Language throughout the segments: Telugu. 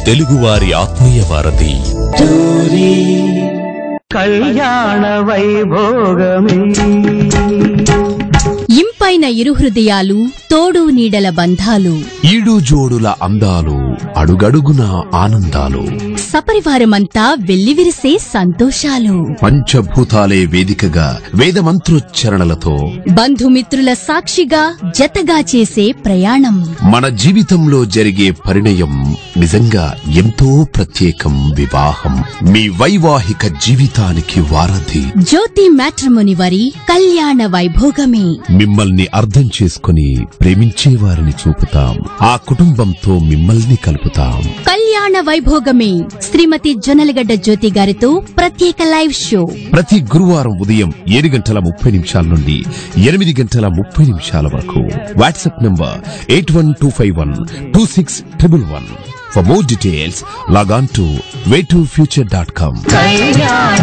తెలుగువారి ఆత్మీయ వారధి కళ్యాణ వైభోగమే ఇంపైన ఇరు హృదయాలు తోడు నీడల బంధాలు ఈడు జోడుల అందాలు అడుగడుగున ఆనందాలు సపరివారమంతా వెల్లివిరిసే సంతోషాలు పంచభూతాలే వేదికగా వేద మంత్రోచ్చరణలతో బంధుమిత్రుల సాక్షిగా జతగా చేసే ప్రయాణం మన జీవితంలో జరిగే పరిణయం నిజంగా ఎంతో ప్రత్యేకం వివాహం మీ వైవాహిక జీవితానికి వారధి జ్యోతి మ్యాట్రిమోని వారి కళ్యాణ వైభోగమే మిమ్మల్ని అర్థం చేసుకుని ప్రేమించే వారిని చూపుతాం ఆ కుటుంబంతో మిమ్మల్ని కలుపుతాం కళ్యాణ వైభోగమే శ్రీమతి జొన్నలగడ్డ జ్యోతి గారితో ప్రత్యేక లైవ్ షో ప్రతి గురువారం ఉదయం ఏడు గంటల ముప్పై నిమిషాల నుండి ఎనిమిది గంటల ముప్పై నిమిషాల వరకు WhatsApp number eight one two five one two six triple one for more details log on to way to future dot com కళ్యాణ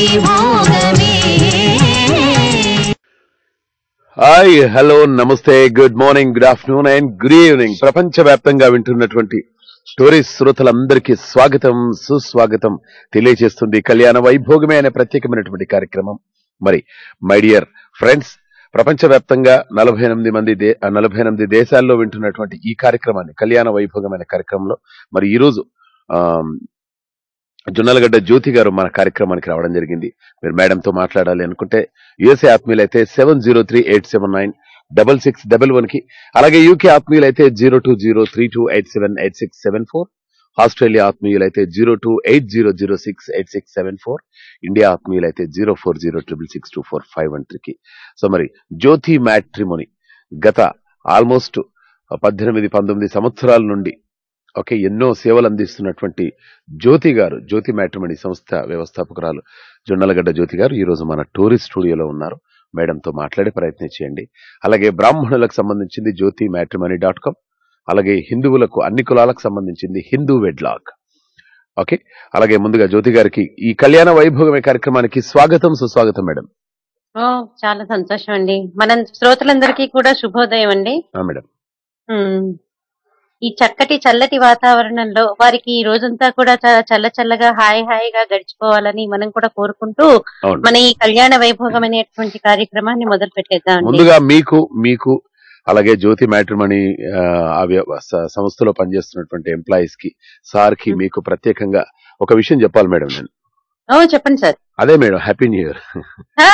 హాయ్ హలో నమస్తే good morning good afternoon and good evening ప్రపంచవ్యాప్తంగా వింటున్నటువంటి స్టోరీస్ శ్రోతలందరికీ స్వాగతం సుస్వాగతం తెలియజేస్తుంది కళ్యాణ వైభోగమే అనే ప్రత్యేకమైనటువంటి కార్యక్రమం మరి మై డియర్ ఫ్రెండ్స్ ప్రపంచవ్యాప్తంగా నలభై ఎనిమిది మంది దే నలభై ఎనిమిది దేశాల్లో వింటున్నటువంటి ఈ కార్యక్రమాన్ని కళ్యాణ వైభోగం అనే కార్యక్రమంలో మరి ఈ రోజు ఆమ్, జొన్నలగడ్డ జ్యోతి గారు మన కార్యక్రమానికి రావడం జరిగింది మీరు మేడంతో మాట్లాడాలి అనుకుంటే యుఎస్ఏ ఆత్మీయులు అయితే seven zero three eight seven nine double six double one కి అలాగే యూకే ఆత్మీయులు అయితే zero two zero three two eight seven eight six seven four Australia ఆత్మీయులు అయితే zero two eight zero zero six eight six seven ఫోర్ ఇండియా ఆత్మీయులు అయితే zero four zero triple six two four five one త్రీకి సో మరి జ్యోతి మ్యాట్రిమోని గత ఆల్మోస్ట్ పద్దెనిమిది పంతొమ్మిది సంవత్సరాల నుండి ఓకే ఎన్నో సేవలు అందిస్తున్నటువంటి జ్యోతి గారు జ్యోతి మ్యాట్రిమోని సంస్థ వ్యవస్థాపకురాలు జొన్నలగడ్డ జ్యోతి గారు ఈ రోజు మన టూరిస్ట్ స్టూడియోలో ఉన్నారు మేడంతో మాట్లాడే ప్రయత్నం చేయండి అలాగే బ్రాహ్మణులకు సంబంధించింది జ్యోతి మ్యాట్రిమనీ డాట్ కామ్ అలాగే హిందువులకు అన్ని కులాలకు సంబంధించింది హిందూ వెడ్లాగ్ ఓకే అలాగే ముందుగా జ్యోతి గారికి ఈ కళ్యాణ వైభోగమే కార్యక్రమానికి స్వాగతం సుస్వాగతం మేడం ఓ చాలా సంతోషం అండి మన శ్రోతలందరికీ కూడా శుభోదయం అండి ఆ, మేడం ఉమ్, ఈ చక్కటి చల్లటి వాతావరణంలో వారికి ఈ రోజంతా కూడా చాలా చల్ల చల్లగా హాయి హాయిగా గడిచిపోవాలని మనం కూడా కోరుకుంటూ అవును మన ఈ కళ్యాణ వైభోగం అనేటువంటి కార్యక్రమాన్ని మొదలు పెట్టేద్దాం ముందుగా మీకు మీకు అలాగే జ్యోతి మ్యాట్రిమనీ ఆ, ఆ వ్య- స- సంస్థలో పనిచేస్తున్నటువంటి ఎంప్లాయీస్ కి సార్ కి మీకు ప్రత్యేకంగా ఒక విషయం చెప్పాలి మేడం నేను ఓ చెప్పండి సార్ అదే మేడం హ్యాపీ న్యూ ఇయర్ ఆ,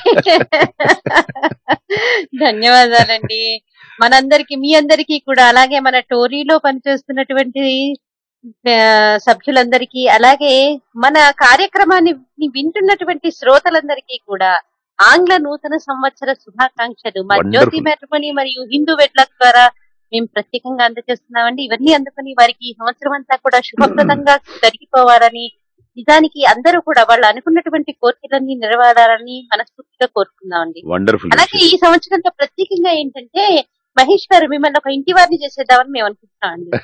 ధన్యవాదాలండి మనందరికి మీ అందరికీ కూడా అలాగే మన టోరీలో పనిచేస్తున్నటువంటి ఆ, సభ్యులందరికీ అలాగే మన కార్యక్రమాన్ని వి- వింటున్నటువంటి శ్రోతలందరికీ కూడా ఆంగ్ల నూతన సంవత్సర శుభాకాంక్షలు మా Wonderful. జ్యోతి మ్యాట్రిమోని మరియు హిందూ వెట్ల ద్వారా మేము ప్రత్యేకంగా అందజేస్తున్నామండి ఇవన్నీ అందుకని వారికి ఈ సంవత్సరం అంతా కూడా శుభప్రదంగా జరిగిపోవాలని నిజానికి అందరూ కూడా వాళ్ళు అనుకున్నటువంటి కోరికలన్నీ నెరవేరాలని మనస్ఫూర్తిగా కోరుకుందామండి వండర్ఫుల్ అలాగే ఈ సంవత్సరంలో ప్రత్యేకంగా ఏంటంటే మహేష్ గారు మిమ్మల్ని ఒక ఇంటి వారిని చేసేద్దామని మేము అనుకుంటున్నామండి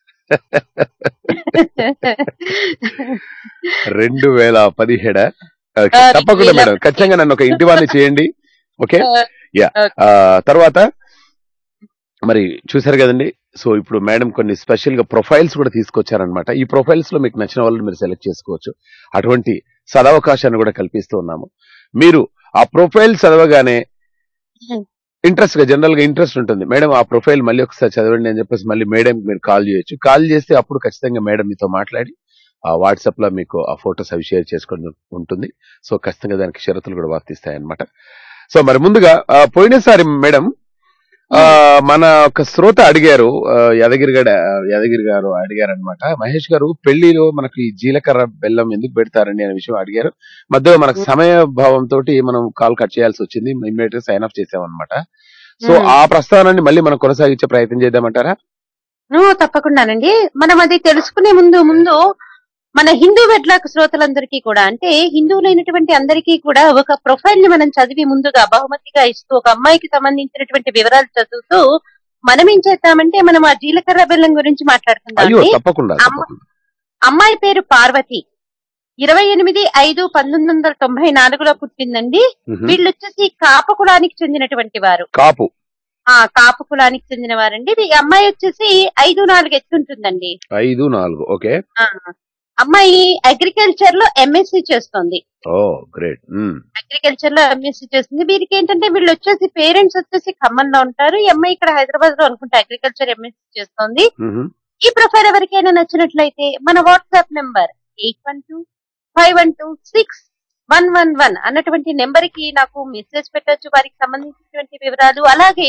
రెండు వేల పదిహేడ ఆ, తప్పకుండా రెండు వేల మేడం ఖచ్చితంగా నన్ను ఒక ఇంటి వాడిని చేయండి ఓకే యా ఓకే. ఆ, తర్వాత మరి చూసారు కదండి సో ఇప్పుడు మేడం కొన్ని స్పెషల్ గా ప్రొఫైల్స్ కూడా తీసుకొచ్చారనమాట ఈ ప్రొఫైల్స్ లో మీకు నచ్చిన వాళ్ళని మీరు సెలెక్ట్ చేసుకోవచ్చు అటువంటి సదవకాశాన్ని కూడా కల్పిస్తూ ఉన్నాము మీరు ఆ ప్రొఫైల్ చదవగానే ఇంట్రెస్ట్ గా జనరల్ గా ఇంట్రెస్ట్ ఉంటుంది మేడం ఆ ప్రొఫైల్ మళ్ళీ ఒకసారి చదవండి అని చెప్పేసి మళ్ళీ మేడం మీరు కాల్ చేయొచ్చు కాల్ చేస్తే అప్పుడు ఖచ్చితంగా మేడం మీతో మాట్లాడి ఆ వాట్సాప్ లో మీకు ఆ ఫొటోస్ అవి షేర్ చేసుకొని ఉంటుంది సో ఖచ్చితంగా దానికి షరతులు కూడా వర్తిస్తాయి అన్నమాట సో మరి ముందుగా ఆ, పోయినసారి మేడం ఆ, మన ఒక శ్రోత అడిగారు ఆ, యాదగిరి గడ యాదగిరి గారు అడిగారు అనమాట మహేష్ గారు పెళ్లిలో మనకి ఈ జీలకర్ర బెల్లం ఎందుకు పెడతారండి అనే విషయం అడిగారు మధ్యలో మనకు సమయ భావం తోటి మనం కాల్ కట్ చేయాల్సి వచ్చింది ఇమ్మీడియట్ గా సైన్ ఆఫ్ చేసామన్నమాట సో మ్మ్. ఆ ప్రస్తావనాన్ని మళ్ళీ మనం కొనసాగించే ప్రయత్నం చేద్దామంటారా ఓ, తప్పకుండానండి మనం అది తెలుసుకునే ముందు ముందు మన హిందూ వెడ్లాక్ శ్రోతలందరికీ కూడా అంటే హిందువులైనటువంటి అందరికీ కూడా ఒక ప్రొఫైల్ ని మనం చదివి ముందుగా బహుమతిగా ఇస్తూ ఒక అమ్మాయికి సంబంధించినటువంటి వివరాలు చదువుతూ మనం ఏం చేద్దామంటే మనం ఆ జీలకర్ర బెల్లం గురించి మాట్లాడుకుందాం అయ్యో అండి. తప్పకుండా అమ్మ. తప్పకుండా అమ్మాయి పేరు పార్వతి ఇరవై ఎనిమిది ఐదు పంతొమ్మిది వందల తొంభై నాలుగులో పుట్టిందండి మ్మ్. వీళ్ళు వచ్చేసి కాప కులానికి చెందినటువంటి వారు కాపు ఆ కాపు కులానికి చెందిన వారండి ఈ అమ్మాయి వచ్చేసి ఐదు నాలుగు ఎత్తుంటుందండి ఐదు నాలుగు ఓకే ఆ, అమ్మాయి అగ్రికల్చర్ లో ఎంఎస్సి చేస్తుంది ఓ గ్రేట్ అగ్రికల్చర్ లో ఎంఎస్సి చేస్తుంది వీరికి ఏంటంటే వీళ్ళు వచ్చేసి పేరెంట్స్ వచ్చేసి ఖమ్మంలో ఉంటారు ఈ అమ్మాయి ఇక్కడ హైదరాబాద్ లో అనుకుంటే అగ్రికల్చర్ ఎంఎస్సి చేస్తుంది ఈ ప్రొఫైల్ ఎవరికైనా నచ్చినట్లయితే మన WhatsApp number eight one two five one two six one one one అన్నటువంటి నెంబర్ కి నాకు మెసేజ్ పెట్టొచ్చు వారికి సంబంధించినటువంటి వివరాలు అలాగే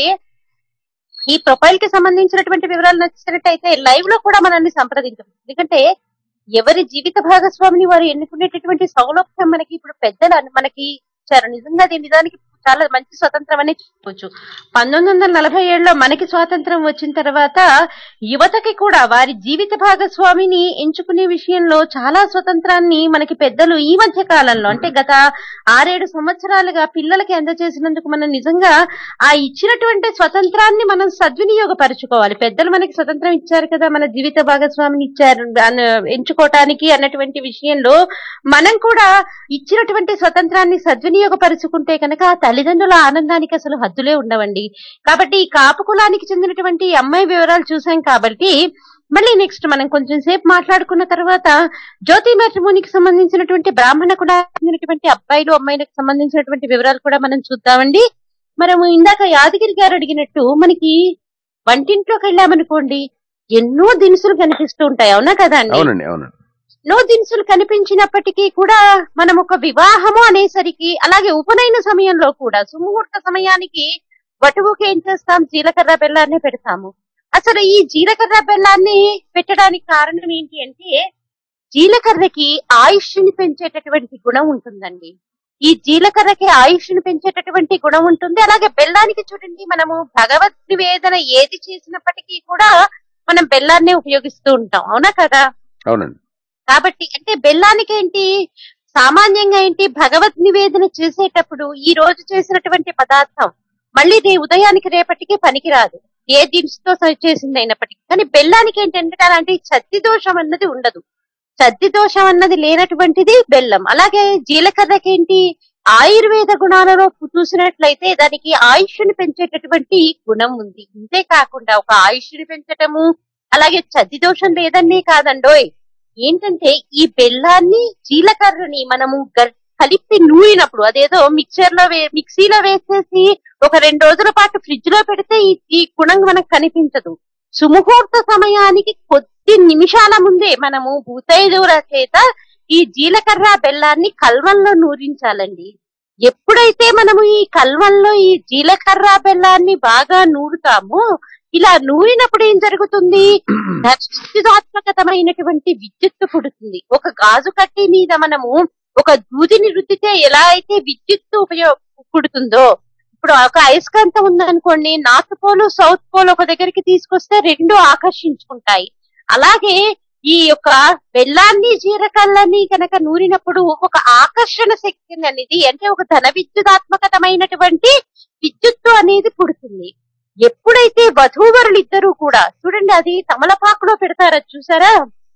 ఈ ప్రొఫైల్ కి సంబంధించినటువంటి వివరాలు నచ్చినట్టయితే లైవ్ లో కూడా మనల్ని సంప్రదించవచ్చు ఎందుకంటే ఎవరి జీవిత భాగస్వామిని వారు ఎన్నుకునేటటువంటి సౌలభ్యం మనకి ఇప్పుడు పెద్దలు అన్- మనకి ఇచ్చారు నిజంగా దీని నిజానికి చాలా మంచి స్వతంత్రం అనే చెప్పుకోవచ్చు పంతొమ్మిది వందల నలభై ఏడులో మనకి స్వాతంత్రం వచ్చిన తర్వాత యువతకి కూడా వారి జీవిత భాగస్వామిని ఎంచుకునే విషయంలో చాలా స్వతంత్రాన్ని మనకి పెద్దలు ఈ మధ్య కాలంలో అంటే గత ఆరేడు సంవత్సరాలుగా పిల్లలకి అందజేసినందుకు మనం నిజంగా ఆ ఇచ్చినటువంటి స్వతంత్రాన్ని మనం సద్వినియోగపరచుకోవాలి పెద్దలు మనకి స్వతంత్రం ఇచ్చారు కదా మన జీవిత భాగస్వామిని ఇచ్చారు అన్న- ఎంచుకోవటానికి అన్నటువంటి విషయంలో మనం కూడా ఇచ్చినటువంటి స్వతంత్రాన్ని సద్వినియోగపరుచుకుంటే కనుక ఆ తల్లిదండ్రుల ఆనందానికి అసలు హద్దులే ఉండవండి కాబట్టి ఈ కాపు కులానికి చెందినటువంటి ఈ అమ్మాయి వివరాలు చూసాం కాబట్టి మళ్ళీ నెక్స్ట్ మనం కొంచెం సేపు మాట్లాడుకున్న తర్వాత జ్యోతి మ్యాట్రిమోనికి సంబంధించినటువంటి బ్రాహ్మణ కులానికి చెందినటువంటి అబ్బాయిలు అమ్మాయిలకు సంబంధించినటువంటి వివరాలు కూడా మనం చూద్దామండి మనము ఇందాక యాదగిరి గారు అడిగినట్టు మనకి వంటింట్లోకి వెళ్ళామనుకోండి ఎన్నో దినుసులు కనిపిస్తూ ఉంటాయి అవునా కదా అండి అవునండి అవునండి ఎన్నో దినుసులు కనిపించినప్పటికీ కూడా మనం ఒక వివాహము అనేసరికి అలాగే ఉపనయన సమయంలో కూడా సుముహూర్త సమయానికి వటువుకి ఏం చేస్తాం జీలకర్ర బెల్లాన్ని పెడతాము అసలు ఈ జీలకర్ర బెల్లాన్ని పెట్టడానికి కారణం ఏంటి అంటే జీలకర్రకి ఆయుష్ని పెంచేటటువంటి గుణం ఉంటుందండి ఈ జీలకర్రకి ఆయుష్ని పెంచేటటువంటి గుణం ఉంటుంది అలాగే బెల్లానికి చూడండి మనము భగవద్ నివేదన ఏది చేసినప్పటికీ కూడా మనం బెల్లాన్నే ఉపయోగిస్తూ ఉంటాం అవునా కదా అవునండి కాబట్టి అంటే బెల్లానికి ఏంటి సామాన్యంగా ఏంటి భగవద్ నివేదన చేసేటప్పుడు ఈ రోజు చేసినటువంటి పదార్థం మళ్ళీ రే ఉదయానికి రేపటికి పనికిరాదు ఏ దినుసుతో స- చేసింది అయినప్పటికీ కానీ బెల్లానికి ఏంటంటే అలాంటి సద్ది దోషం అన్నది ఉండదు సద్ది దోషం అన్నది లేనటువంటిది బెల్లం అలాగే జీలకర్రకి ఏంటి ఆయుర్వేద గుణాలలో చూసినట్లయితే దానికి ఆయుష్ని పెంచేటటువంటి గుణం ఉంది ఇంతే కాకుండా ఒక ఆయుష్ని పెంచటము అలాగే సద్ది దోషం లేదనే కాదండోయ్ ఏంటంటే ఈ బెల్లాన్ని జీలకర్రని మనము గర్- కలిపి నూరినప్పుడు అదేదో మిక్చర్ లో వే మిక్సీలో వేసేసి ఒక రెండు రోజుల పాటు ఫ్రిడ్జ్ లో పెడితే ఈ- ఈ గుణం మనకు కనిపించదు సుముహూర్త సమయానికి కొద్ది నిమిషాల ముందే మనము భూతైదువుల చేత ఈ జీలకర్ర బెల్లాన్ని కల్వంలో నూరించాలండి ఎప్పుడైతే మనము ఈ కల్వంలో ఈ జీలకర్ర బెల్లాన్ని బాగా నూరుతామో ఇలా నూరినప్పుడు ఏం జరుగుతుంది దర్శితాత్మకతమైనటువంటి విద్యుత్తు పుడుతుంది ఒక గాజు కట్టి మీద మనము ఒక దూదిని రుద్దితే ఎలా అయితే విద్యుత్తు ఉపయోగ పుడుతుందో ఇప్పుడు ఒక అయస్కాంతం ఉందనుకోండి నార్త్ పోల్ సౌత్ పోల్ ఒక దగ్గరికి తీసుకొస్తే రెండు ఆకర్షించుకుంటాయి అలాగే ఈ యొక్క బెల్లాన్ని జీరకల్లని కనుక నూరినప్పుడు ఒక ఆకర్షణ శక్తి అనేది అంటే ఒక ధన విద్యుదాత్మకతమైనటువంటి విద్యుత్తు అనేది పుడుతుంది ఎప్పుడైతే వధూవరులు ఇద్దరు కూడా చూడండి అది తమలపాకులో పెడతారా చూసారా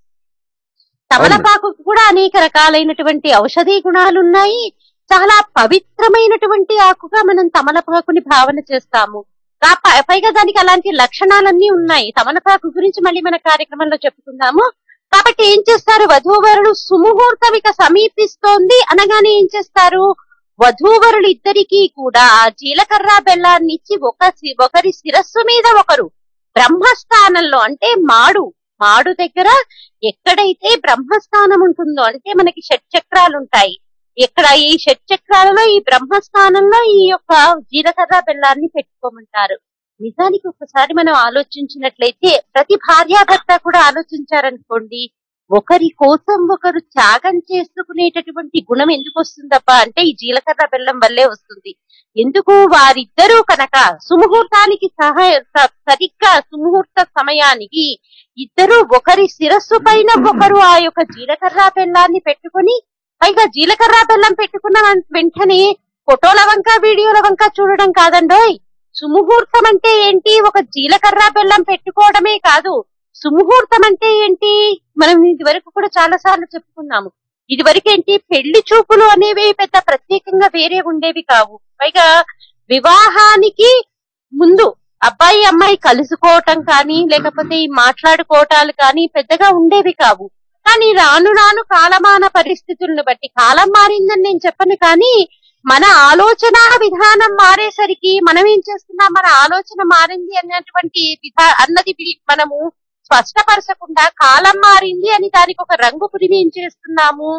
తమలపాకు కూడా అనేక రకాలైనటువంటి ఔషధీ గుణాలు ఉన్నాయి చాలా పవిత్రమైనటువంటి ఆకుగా మనం తమలపాకుని భావన చేస్తాము కా- పై- పైగా దానికి అలాంటి లక్షణాలన్నీ ఉన్నాయి తమలపాకు గురించి మళ్ళీ మన కార్యక్రమంలో చెప్పుకుందాము కాబట్టి ఏం చేస్తారు వధూవరులు సుముహూర్తం ఇక సమీపిస్తోంది అనగానే ఏం చేస్తారు వధూవరులు ఇద్దరికీ కూడా ఆ జీలకర్ర బెల్లాన్ని ఇచ్చి ఒక సి- ఒకరి శిరస్సు మీద ఒకరు బ్రహ్మస్థానంలో అంటే మాడు మాడు దగ్గర ఎక్కడైతే బ్రహ్మస్థానం ఉంటుందో అంటే మనకి షట్ చక్రాలు ఉంటాయి ఇక్కడ ఈ షట్ చక్రాలలో ఈ బ్రహ్మస్థానంలో ఈ యొక్క జీలకర్ర బెల్లాన్ని పెట్టుకోమంటారు నిజానికి ఒకసారి మనం ఆలోచించినట్లయితే ప్రతి భార్యాభర్త కూడా ఆలోచించారనుకోండి ఒకరి కోసం ఒకరు త్యాగం చేసుకునేటటువంటి గుణం ఎందుకు వస్తుందబ్బా అంటే ఈ జీలకర్ర బెల్లం వల్లే వస్తుంది ఎందుకు వారిద్దరూ కనుక సుముహూర్తానికి సహాయ స- సరిగ్గా సుముహూర్త సమయానికి ఇద్దరు ఒకరి శిరస్సు పైన ఒకరు ఆ యొక్క జీలకర్ర బెల్లాన్ని పెట్టుకొని పైగా జీలకర్ర బెల్లం పెట్టుకున్న వెం- వెంటనే ఫోటోల వంక వీడియోల వంక చూడడం కాదండోయ్ సుముహూర్తం అంటే ఏంటి ఒక జీలకర్ర బెల్లం పెట్టుకోవడమే కాదు సుముహూర్తం అంటే ఏంటి మనం ఇది వరకు కూడా చాలా సార్లు చెప్పుకున్నాము ఇది వరకు ఏంటి పెళ్లి చూపులు అనేవి పెద్ద ప్రత్యేకంగా వేరే ఉండేవి కావు పైగా వివాహానికి ముందు అబ్బాయి అమ్మాయి కలుసుకోవటం కానీ లేకపోతే ఈ మాట్లాడుకోవటాలు కానీ పెద్దగా ఉండేవి కావు కానీ రాను రాను కాలమాన పరిస్థితులను బట్టి కాలం మారిందని నేను చెప్పను కానీ మన ఆలోచన విధానం మారేసరికి మనం ఏం చేస్తున్నాం మన ఆలోచన మారింది అన్నటువంటి విధా అన్నది వి- మనము స్పష్టపరచకుండా కాలం మారింది అని దానికి ఒక రంగు పురిమి ఏం చేస్తున్నాము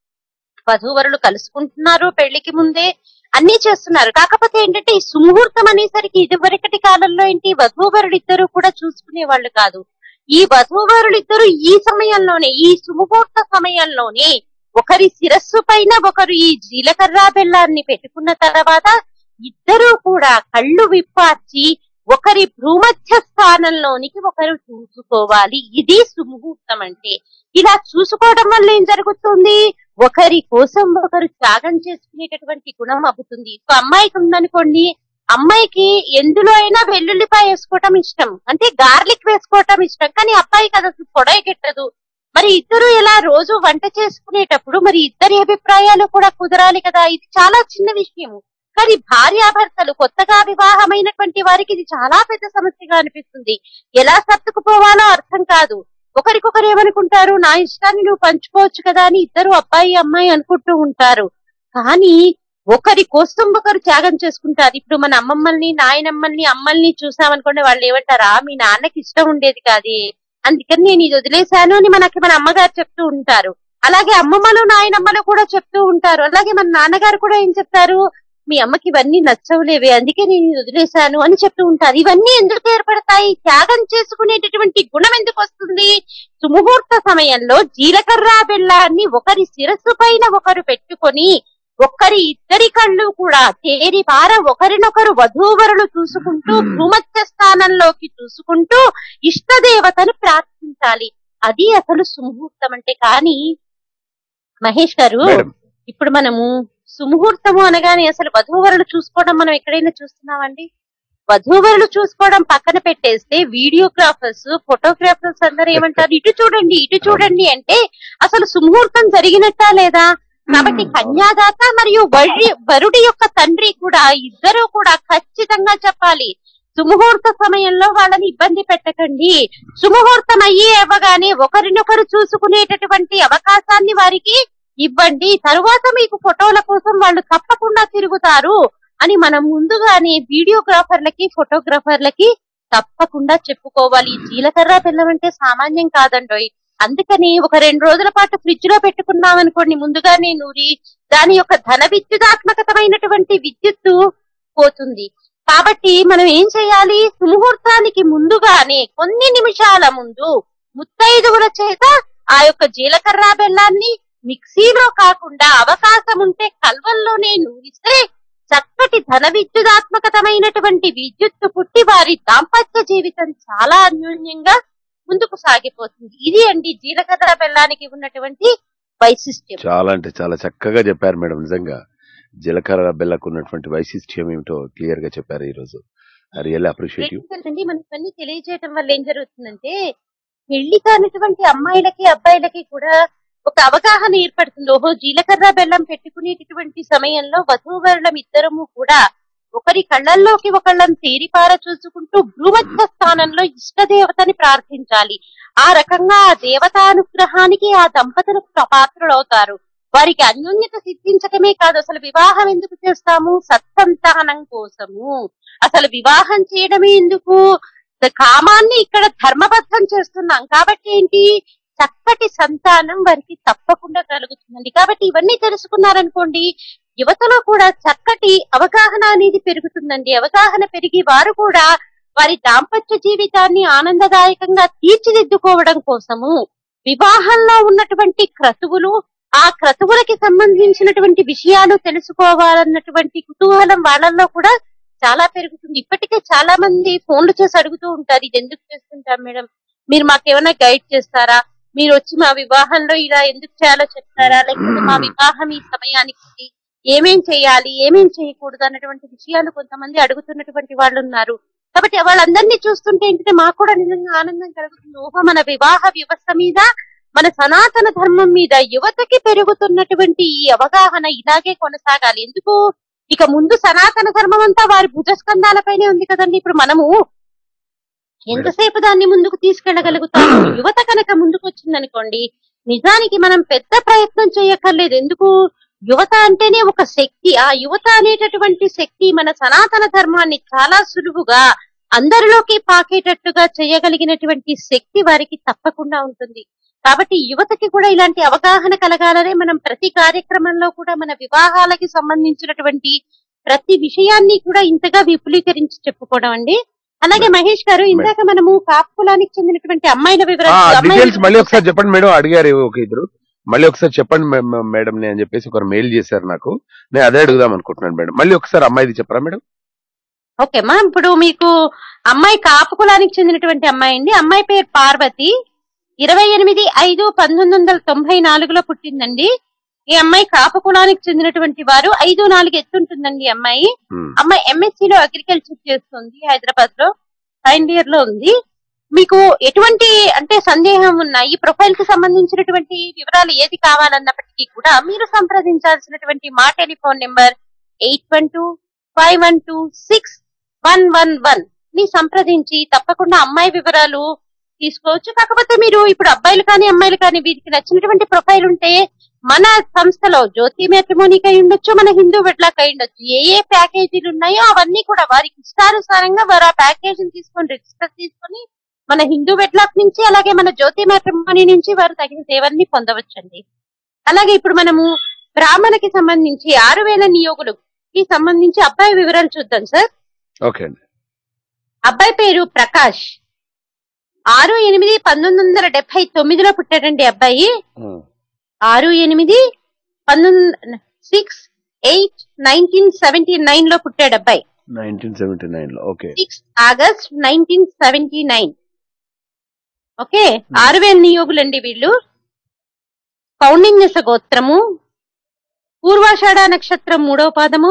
వధూవరులు కలుసుకుంటున్నారు పెళ్లికి ముందే అన్ని చేస్తున్నారు కాకపోతే ఏంటంటే ఈ సుముహూర్తం అనేసరికి ఇదివరకటి కాలంలో ఏంటి వధూవరులు ఇద్దరు కూడా చూసుకునే వాళ్ళు కాదు ఈ వధూవరులు ఇద్దరు ఈ సమయంలోనే ఈ సుముహూర్త సమయంలోనే ఒకరి శిరస్సు పైన ఒకరు ఈ జీలకర్ర బెల్లాన్ని పెట్టుకున్న తర్వాత ఇద్దరు కూడా కళ్ళు విప్పార్చి ఒకరి భూమధ్య స్థానంలోనికి ఒకరు చూసుకోవాలి ఇది సుముహూర్తం అంటే ఇలా చూసుకోవడం వల్ల ఏం జరుగుతుంది ఒకరి కోసం ఒకరు త్యాగం చేసుకునేటటువంటి గుణం అబ్బుతుంది ఒక అమ్మాయికి ఉందనుకోండి అమ్మాయికి ఎందులో అయినా వెల్లుల్లిపాయ వేసుకోవటం ఇష్టం అంటే గార్లిక్ వేసుకోవటం ఇష్టం కానీ అబ్బాయికి అది అసలు పొడయకెట్టదు మరి ఇద్దరు ఎలా రోజు వంట చేసుకునేటప్పుడు మరి ఇద్దరి అభిప్రాయాలు కూడా కుదరాలి కదా ఇది చాలా చిన్న విషయము కానీ భార్యాభర్తలు కొత్తగా వివాహమైనటువంటి వారికి ఇది చాలా పెద్ద సమస్యగా అనిపిస్తుంది ఎలా సర్దుకుపోవాలో అర్థం కాదు ఒకరికొకరు ఏమనుకుంటారు నా ఇష్టాన్ని నువ్వు పంచుకోవచ్చు కదా అని ఇద్దరు అబ్బాయి అమ్మాయి అనుకుంటూ ఉంటారు కానీ ఒకరి కోసం ఒకరు త్యాగం చేసుకుంటారు ఇప్పుడు మన అమ్మమ్మల్ని నాయనమ్మల్ని అమ్మల్ని చూసామనుకోండి వాళ్ళు ఏమంటారా మీ నాన్నకి ఇష్టం ఉండేది కాదు అందుకని నేను ఇది వదిలేశాను అని మనకి మన అమ్మగారు చెప్తూ ఉంటారు అలాగే అమ్మమ్మలు నాయనమ్మలు కూడా చెప్తూ ఉంటారు అలాగే మన నాన్నగారు కూడా ఏం చెప్తారు మీ అమ్మకి ఇవన్నీ నచ్చవులేవే అందుకే నేను ఇది వదిలేశాను అని చెప్తూ ఉంటారు ఇవన్నీ ఎందుకు ఏర్పడతాయి త్యాగం చేసుకునేటటువంటి గుణం ఎందుకు వస్తుంది సుముహూర్త సమయంలో జీలకర్ర బెల్లాన్ని ఒకరి శిరస్సు పైన ఒకరు పెట్టుకొని ఒక్కరి ఇద్దరి కళ్ళు కూడా తేరి పార ఒకరినొకరు వధూవరులు చూసుకుంటూ భూమధ్య స్థానంలోకి చూసుకుంటూ ఇష్టదేవతను ప్రార్థించాలి అది అసలు సుముహూర్తం అంటే కానీ మహేష్ గారు మేడం ఇప్పుడు మనము సుముహూర్తము అనగానే అసలు వధూవరులు చూసుకోవడం మనం ఎక్కడైనా చూస్తున్నామండి వధూవరులు చూసుకోవడం పక్కన పెట్టేస్తే వీడియోగ్రాఫర్స్ ఫోటోగ్రాఫర్స్ అందరూ ఏమంటారు ఇటు చూడండి ఇటు చూడండి అంటే అసలు సుముహూర్తం జరిగినట్టా లేదా కాబట్టి కన్యాదాత మరియు వరి వరుడి యొక్క తండ్రి కూడా ఇద్దరు కూడా ఖచ్చితంగా చెప్పాలి సుముహూర్త సమయంలో వాళ్ళని ఇబ్బంది పెట్టకండి సుముహూర్తం అయ్యి అవ్వగానే ఒకరినొకరు చూసుకునేటటువంటి అవకాశాన్ని వారికి ఇవ్వండి తరువాత మీకు ఫోటోల కోసం వాళ్ళు తప్పకుండా తిరుగుతారు అని మనం ముందుగానే వీడియోగ్రాఫర్లకి ఫోటోగ్రాఫర్లకి తప్పకుండా చెప్పుకోవాలి ఈ జీలకర్ర బెల్లం అంటే సామాన్యం కాదండోయ్ అందుకని ఒక రెండు రోజుల పాటు ఫ్రిడ్జ్ లో పెట్టుకున్నాం అనుకోండి ముందుగానే నూరి దాని యొక్క ధన విద్యుదాత్మకతమైనటువంటి విద్యుత్తు పోతుంది కాబట్టి మనం ఏం చేయాలి సుముహూర్తానికి ముందుగానే కొన్ని నిమిషాల ముందు ముత్తైదువుల చేత ఆ యొక్క జీలకర్ర బెల్లాన్ని మిక్సీలో కాకుండా అవకాశం ఉంటే కల్వల్లోనే నూరిస్తే చక్కటి ధన విద్యుదాత్మకతమైనటువంటి విద్యుత్తు పుట్టి వారి దాంపత్య జీవితం చాలా అన్యోన్యంగా ముందుకు సాగిపోతుంది ఇది అండి జీలకర్ర బెల్లానికి ఉన్నటువంటి వైశిష్ట్యం చాలా అంటే చాలా చక్కగా చెప్పారు మేడం నిజంగా జీలకర్ర బెల్లకు ఉన్నటువంటి వైశిష్ట్యం ఏమిటో క్లియర్ గా చెప్పారు ఈ రోజు రియల్ అప్రిషియేట్ యూ ఏంటంటే మనకి ఇవన్నీ తెలియజేయడం వల్ల ఏం జరుగుతుందంటే పెళ్లి కానిటువంటి అమ్మాయిలకి అబ్బాయిలకి కూడా ఒక అవగాహన ఏర్పడుతుంది ఓహో జీలకర్ర బెల్లం పెట్టుకునేటటువంటి సమయంలో వధూవరులం ఇద్దరము కూడా ఒకరి కళ్ళల్లోకి ఒకళ్ళని తేరిపార చూసుకుంటూ భూమధ్య స్థానంలో ఇష్టదేవతని ప్రార్థించాలి ఆ రకంగా ఆ దేవతానుగ్రహానికి ఆ దంపతులు పాత్రులవుతారు వారికి అన్యోన్యత సిద్ధించటమే కాదు అసలు వివాహం ఎందుకు చేస్తాము సత్సంతానం కోసము అసలు వివాహం చేయడమే ఎందుకు కామాన్ని ఇక్కడ ధర్మబద్ధం చేస్తున్నాం కాబట్టి ఏంటి చక్కటి సంతానం వారికి తప్పకుండా కలుగుతుందండి కాబట్టి ఇవన్నీ తెలుసుకున్నారనుకోండి యువతలో కూడా చక్కటి అవగాహన అనేది పెరుగుతుందండి అవగాహన పెరిగి వారు కూడా వారి దాంపత్య జీవితాన్ని ఆనందదాయకంగా తీర్చిదిద్దుకోవడం కోసము వివాహంలో ఉన్నటువంటి క్రతువులు ఆ క్రతువులకి సంబంధించినటువంటి విషయాలు తెలుసుకోవాలన్నటువంటి కుతూహలం వాళ్ళల్లో కూడా చాలా పెరుగుతుంది ఇప్పటికే చాలా మంది ఫోన్లు చేసి అడుగుతూ ఉంటారు ఇది ఎందుకు చేస్తుంటాం మేడం మీరు మాకేమైనా గైడ్ చేస్తారా మీరు వచ్చి మా వివాహంలో ఇలా ఎందుకు చేయాలో చెప్తారా లేకపోతే మా వివాహం ఈ సమయానికి ఏమేం చేయాలి ఏమేం చేయకూడదు అన్నటువంటి విషయాలు కొంతమంది అడుగుతున్నటువంటి వాళ్ళు ఉన్నారు కాబట్టి వాళ్ళందరినీ చూస్తుంటే ఏంటంటే మాకు కూడా నిజంగా ఆనందం కలుగుతుంది ఓహో మన వివాహ వ్యవస్థ మీద మన సనాతన ధర్మం మీద యువతకి పెరుగుతున్నటువంటి ఈ అవగాహన ఇలాగే కొనసాగాలి ఎందుకు ఇక ముందు సనాతన ధర్మం అంతా వారి భుజస్కంధాలపైనే ఉంది కదండి ఇప్పుడు మనము ఎంతసేపు దాన్ని ముందుకు తీసుకెళ్లగలుగుతాము యువత కనుక ముందుకు వచ్చిందనుకోండి నిజానికి మనం పెద్ద ప్రయత్నం చేయక్కర్లేదు ఎందుకు యువత అంటేనే ఒక శక్తి ఆ యువత అనేటటువంటి శక్తి మన సనాతన ధర్మాన్ని చాలా సులువుగా అందరిలోకి పాకేటట్టుగా చేయగలిగినటువంటి శక్తి వారికి తప్పకుండా ఉంటుంది కాబట్టి యువతకి కూడా ఇలాంటి అవగాహన కలగాలనే మనం ప్రతి కార్యక్రమంలో కూడా మన వివాహాలకి సంబంధించినటువంటి ప్రతి విషయాన్ని కూడా ఇంతగా విపులీకరించి చెప్పుకోవడం అండి అలాగే మహేష్ గారు ఇందాక మనము కాపు కులానికి చెందినటువంటి అమ్మాయిల వివరాలు అమ్మాయిల డీటెయిల్స్ మళ్ళీ వివరాలు ఒకసారి చెప్పండి మేడం అడిగారు ఒక ఇద్దరు మళ్ళీ ఒకసారి చెప్పండి మే- మే- మేడం అని చెప్పేసి ఒకరు మెయిల్ చేశారు నాకు నేను అదే అడుగుదాం అనుకుంటున్నాను మేడం మళ్ళీ ఒకసారి అమ్మాయిది చెప్పరా మేడం ఓకే అమ్మా ఇప్పుడు మీకు అమ్మాయి కాపు కులానికి చెందినటువంటి అమ్మాయి అండి అమ్మాయి పేరు పార్వతి ఇరవై ఎనిమిది ఐదు పంతొమ్మిది వందల తొంభై నాలుగులో పుట్టిందండి ఈ అమ్మాయి కాపు కులానికి చెందినటువంటి వారు ఐదు నాలుగు ఎత్తుంటుందండి ఈ అమ్మాయి ఉమ్. అమ్మాయి ఎంఎస్సీ లో అగ్రికల్చర్ చేస్తుంది హైదరాబాద్ లో ఫైనల్ ఇయర్ లో ఉంది మీకు ఎటువంటి అంటే సందేహం ఉన్న ఈ ప్రొఫైల్ కి సంబంధించినటువంటి వివరాలు ఏది కావాలన్నప్పటికీ కూడా మీరు సంప్రదించాల్సినటువంటి మా telephone number eight one two five one two six one one one ని సంప్రదించి తప్పకుండా అమ్మాయి వివరాలు తీసుకోవచ్చు కాకపోతే మీరు ఇప్పుడు అబ్బాయిలు కానీ అమ్మాయిలు కానీ వీరికి నచ్చినటువంటి ప్రొఫైల్ ఉంటే మన సంస్థలో జ్యోతి మ్యాట్రిమోనీకి అయి ఉండొచ్చు మన హిందూ వెడ్లాక్ అయి ఉండొచ్చు ఏ ఏ ప్యాకేజీలు ఉన్నాయో అవన్నీ కూడా వారికి ఇష్టానుసారంగా వారు ఆ ప్యాకేజీని తీసుకొని రిజిస్టర్ తీసుకొని మన హిందూ వెడ్లాక్ నుంచి అలాగే మన జ్యోతి మ్యాట్రిమోనీ నుంచి వారు తగిన సేవల్ని పొందవచ్చండి అలాగే ఇప్పుడు మనము బ్రాహ్మణకి సంబంధించి ఆరు వేల నియోగులు కి సంబంధించి అబ్బాయి వివరాలు చూద్దాం సార్ ఓకే అండి అబ్బాయి పేరు ప్రకాష్ ఆరు ఎనిమిది పంతొమ్మిది వందల డెబ్బై తొమ్మిదిలో పుట్టాడండి అబ్బాయి ఉమ్. ఆరు ఎనిమిది పంతొమ్మిది six eight nineteen seventy nine లో పుట్టాడు అబ్బాయి నైన్టీన్ సెవెంటీ నైన్ లో okay six August nineteen seventy nine okay ఆరు వేల నియోగులండి వీళ్ళు కౌండిన్యస గోత్రము పూర్వాషాఢ నక్షత్రం మూడవ పాదము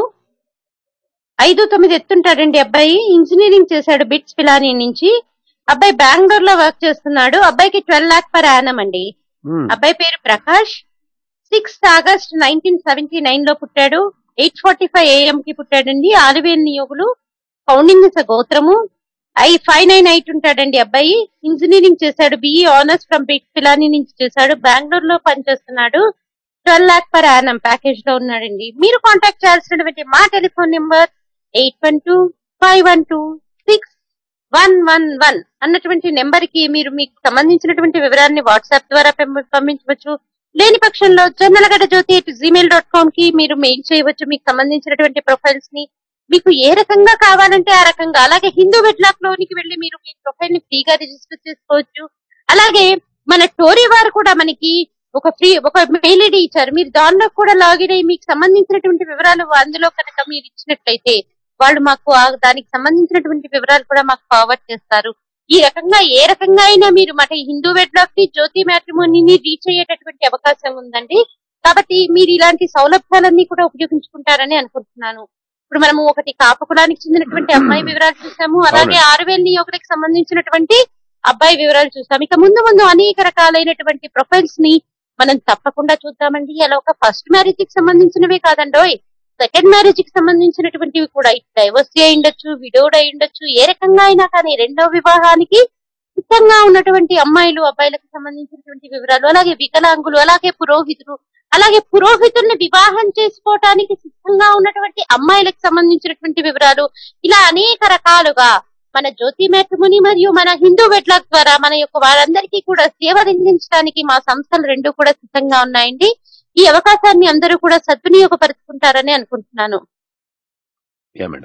ఐదు తొమ్మిది ఎత్తుంటాడండి అబ్బాయి ఇంజనీరింగ్ చేశాడు బిట్స్ పిలానీ నుంచి అబ్బాయి బెంగళూరు లో వర్క్ చేస్తున్నాడు అబ్బాయికి ట్వెల్వ్ లాక్ పర్ యానం అండి ఉమ్. అబ్బాయి పేరు Prakash sixth August nineteen seventy nine లో పుట్టాడు ఎయిట్ ఫార్టీ ఫైవ్ ఏఎం కి పుట్టాడండి ఆరువేలు నియోగులు ఫౌండింగ్ గోత్రము ఐ ఫైవ్ నైన్ ఎయిట్ ఉంటాడండి అబ్బాయి ఇంజనీరింగ్ చేశాడు BE honours from BIT Pilani నుంచి చేశాడు బెంగళూరు లో పనిచేస్తున్నాడు twelve lakh per annum package లో ఉన్నాడండి మీరు కాంటాక్ట్ చేయాల్సినటువంటి మా telephone number eight one two five one two six one one one అన్నటువంటి నెంబర్ కి మీరు మీకు సంబంధించినటువంటి వివరాన్ని వాట్సాప్ ద్వారా పంప- పంపించవచ్చు లేని పక్షంలో Jonnalagadda Jyothi Gmail dot com కి మీరు మెయిల్ చేయవచ్చు మీకు సంబంధించినటువంటి ప్రొఫైల్స్ ని మీకు ఏ రకంగా కావాలంటే ఆ రకంగా అలాగే హిందూ వెడ్లాక్ లోనికి వెళ్ళి మీరు మీ ప్రొఫైల్ ని ఫ్రీగా రిజిస్టర్ చేసుకోవచ్చు అలాగే మన టోరీ వారు కూడా మనకి ఒక ఫ్రీ ఒక మెయిల్ ఐడి ఇచ్చారు మీరు దానిలో కూడా లాగిన్ అయ్యి మీకు సంబంధించినటువంటి వివరాలు అందులో కనుక మీరు ఇచ్చినట్లయితే వాళ్ళు మాకు ఆ- దానికి సంబంధించినటువంటి వివరాలు కూడా మాకు ఫార్వర్డ్ చేస్తారు ఈ రకంగా ఏ రకంగా అయినా మీరు మన హిందూ వెడ్లాక్ ని జ్యోతి మ్యాట్రిమోనీని రీచ్ అయ్యేటటువంటి అవకాశం ఉందండి కాబట్టి మీరు ఇలాంటి సౌలభ్యాలన్నీ కూడా ఉపయోగించుకుంటారని అనుకుంటున్నాను ఇప్పుడు మనము ఒకటి కాపు కులానికి చెందినటువంటి అమ్మాయి వివరాలు చూసాము అలాగే ఆరు వేల నియోగులకు సంబంధించినటువంటి అబ్బాయి వివరాలు చూసాం ఇక ముందు ముందు అనేక రకాలైనటువంటి ప్రొఫైల్స్ ని మనం తప్పకుండా చూద్దామండి అలా ఒక ఫస్ట్ మ్యారేజ్ కి సంబంధించినవే కాదండోయ్ సెకండ్ మ్యారేజ్ కి సంబంధించినటువంటివి కూడా డైవర్సీ అయి ఉండొచ్చు విడోడ్ అయి ఉండొచ్చు ఏ రకంగా అయినా కానీ రెండో వివాహానికి సిద్ధంగా ఉన్నటువంటి అమ్మాయిలు అబ్బాయిలకు సంబంధించినటువంటి వివరాలు అలాగే వికలాంగులు అలాగే పురోహితులు అలాగే పురోహితుల్ని వివాహం చేసుకోవటానికి సిద్ధంగా ఉన్నటువంటి అమ్మాయిలకు సంబంధించినటువంటి వివరాలు ఇలా అనేక రకాలుగా మన జ్యోతి మ్యాట్రిమోని మరియు మన హిందూ వెడ్లాక్ ద్వారా మన యొక్క వారందరికీ కూడా సేవ అందించడానికి మా సంస్థలు రెండు కూడా సిద్ధంగా ఉన్నాయండి ఈ అవకాశాన్ని అందరూ కూడా సద్వినియోగపరుచుకుంటారని అనుకుంటున్నాను యా మేడం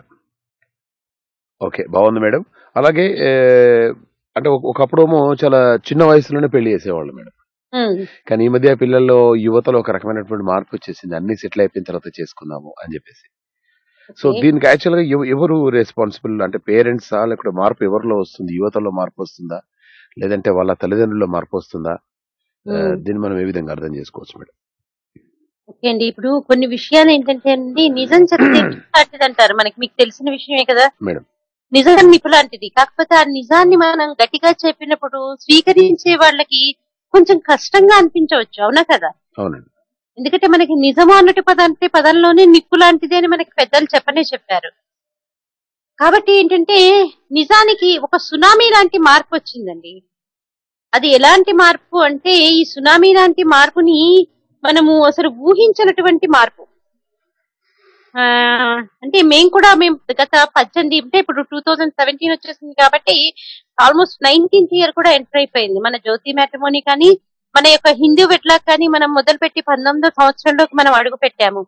ఓకే బాగుంది మేడం అలాగే ఏ, అంటే ఒక- ఒకప్పుడేమో చాలా చిన్న వయసులోనే పెళ్లి చేసేవాళ్ళు మేడం ఉమ్, కానీ ఈ మధ్య పిల్లల్లో యువతలో ఒక రకమైనటువంటి మార్పు వచ్చేసింది అన్ని సెటిల్ అయిపోయిన తర్వాత చేసుకుందాము అని చెప్పేసి సో Okay. దీనికి యాక్చువల్ గా ఎవ- ఎవరు రెస్పాన్సిబుల్ అంటే పేరెంట్స్ లేకపోతే మార్పు ఎవరిలో వస్తుంది యువతలో మార్పు వస్తుందా లేదంటే వాళ్ళ తల్లిదండ్రుల్లో మార్పు వస్తుందా ఆ, ఉమ్. దీన్ని మనం ఏ విధంగా అర్థం చేసుకోవచ్చు మేడం ఓకే అండి ఇప్పుడు కొన్ని విషయాలు ఏంటంటే అండి నిజం చెప్తే లాంటిది అంటారు మనకి మీకు తెలిసిన విషయమే కదా మేడం నిజం నిప్పు లాంటిది కాకపోతే ఆ నిజాన్ని మనం గట్టిగా చెప్పినప్పుడు స్వీకరించే వాళ్ళకి కొంచెం కష్టంగా అనిపించవచ్చు అవునా కదా అవునండి ఎందుకంటే మనకి నిజము అన్నటి పదం అంటే పదంలోనే నిప్పు లాంటిది అని మనకి పెద్దలు చెప్పనే చెప్పారు కాబట్టి ఏంటంటే నిజానికి ఒక సునామీ లాంటి మార్పు వచ్చిందండి అది ఎలాంటి మార్పు అంటే ఈ సునామీ లాంటి మార్పుని మనము అసలు ఊహించినటువంటి మార్పు ఆ, అంటే మేము కూడా మేము గత పద్దెనిమిది అంటే ఇప్పుడు టూ థౌజండ్ సెవెంటీన్ వచ్చేసింది కాబట్టి ఆల్మోస్ట్ నైన్టీన్త్ ఇయర్ కూడా ఎంటర్ అయిపోయింది మన జ్యోతి మ్యాట్రిమోని కానీ మన యొక్క హిందూ వెట్లాక్ కానీ మనం మొదలుపెట్టి పంతొమ్మిదో సంవత్సరంలోకి మనం అడుగు పెట్టాము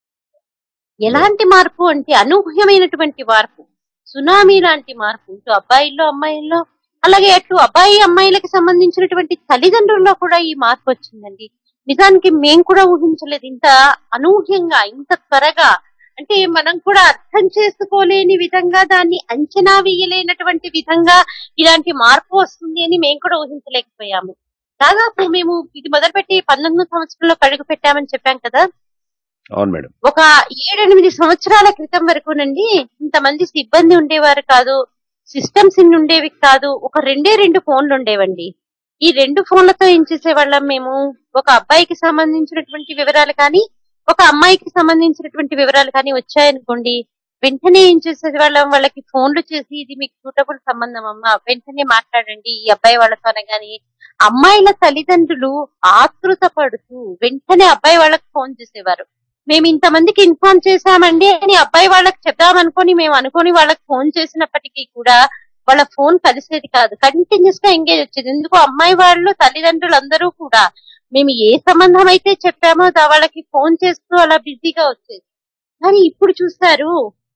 ఎలాంటి మార్పు అంటే అనూహ్యమైనటువంటి మార్పు సునామీ లాంటి మార్పు ఇటు అబ్బాయిల్లో అమ్మాయిల్లో అలాగే అటు అబ్బాయి అమ్మాయిలకి సంబంధించినటువంటి తల్లిదండ్రుల్లో కూడా ఈ మార్పు వచ్చిందండి నిజానికి మేము కూడా ఊహించలేదు ఇంత అనూహ్యంగా ఇంత త్వరగా అంటే మనం కూడా అర్థం చేసుకోలేని విధంగా దాన్ని అంచనా వేయలేనటువంటి విధంగా ఇలాంటి మార్పు వస్తుంది అని మేము కూడా ఊహించలేకపోయాము దాదాపు మేము ఇది మొదలుపెట్టి పంతొమ్మిది సంవత్సరంలో కడుగు పెట్టామని చెప్పాం కదా అవును మేడం ఒక ఏడెనిమిది సంవత్సరాల క్రితం వరకునండి ఇంతమంది సిబ్బంది ఉండేవారు కాదు సిస్టమ్స్ ఇన్ని ఉండేవి కాదు ఒక రెండే రెండు ఫోన్లు ఉండేవండి ఈ రెండు ఫోన్లతో ఏం చేసేవాళ్ళం మేము ఒక అబ్బాయికి సంబంధించినటువంటి వివరాలు కానీ ఒక అమ్మాయికి సంబంధించినటువంటి వివరాలు కానీ వచ్చాయనుకోండి వెంటనే ఏం చేసేవాళ్ళం వాళ్ళకి ఫోన్లు చేసి ఇది మీకు సూటబుల్ సంబంధం అమ్మా వెంటనే మాట్లాడండి ఈ అబ్బాయి వాళ్ళతో అనగాని అమ్మాయిల తల్లిదండ్రులు ఆతృత పడుతూ వెంటనే అబ్బాయి వాళ్ళకి ఫోన్ చేసేవారు మేము ఇంతమందికి ఇన్ఫార్మ్ చేశామండి అని అబ్బాయి వాళ్ళకి చెప్దామనుకొని మేము అనుకొని వాళ్ళకి ఫోన్ చేసినప్పటికీ కూడా వాళ్ళ ఫోన్ కలిసేది కాదు కంటిన్యూస్ గా ఎంగేజ్ వచ్చేది ఎందుకు అమ్మాయి వాళ్ళు తల్లిదండ్రులు అందరూ కూడా మేము ఏ సంబంధం అయితే చెప్పామో దా వాళ్ళకి ఫోన్ చేస్తూ అలా బిజీగా వచ్చేది కానీ ఇప్పుడు చూస్తారు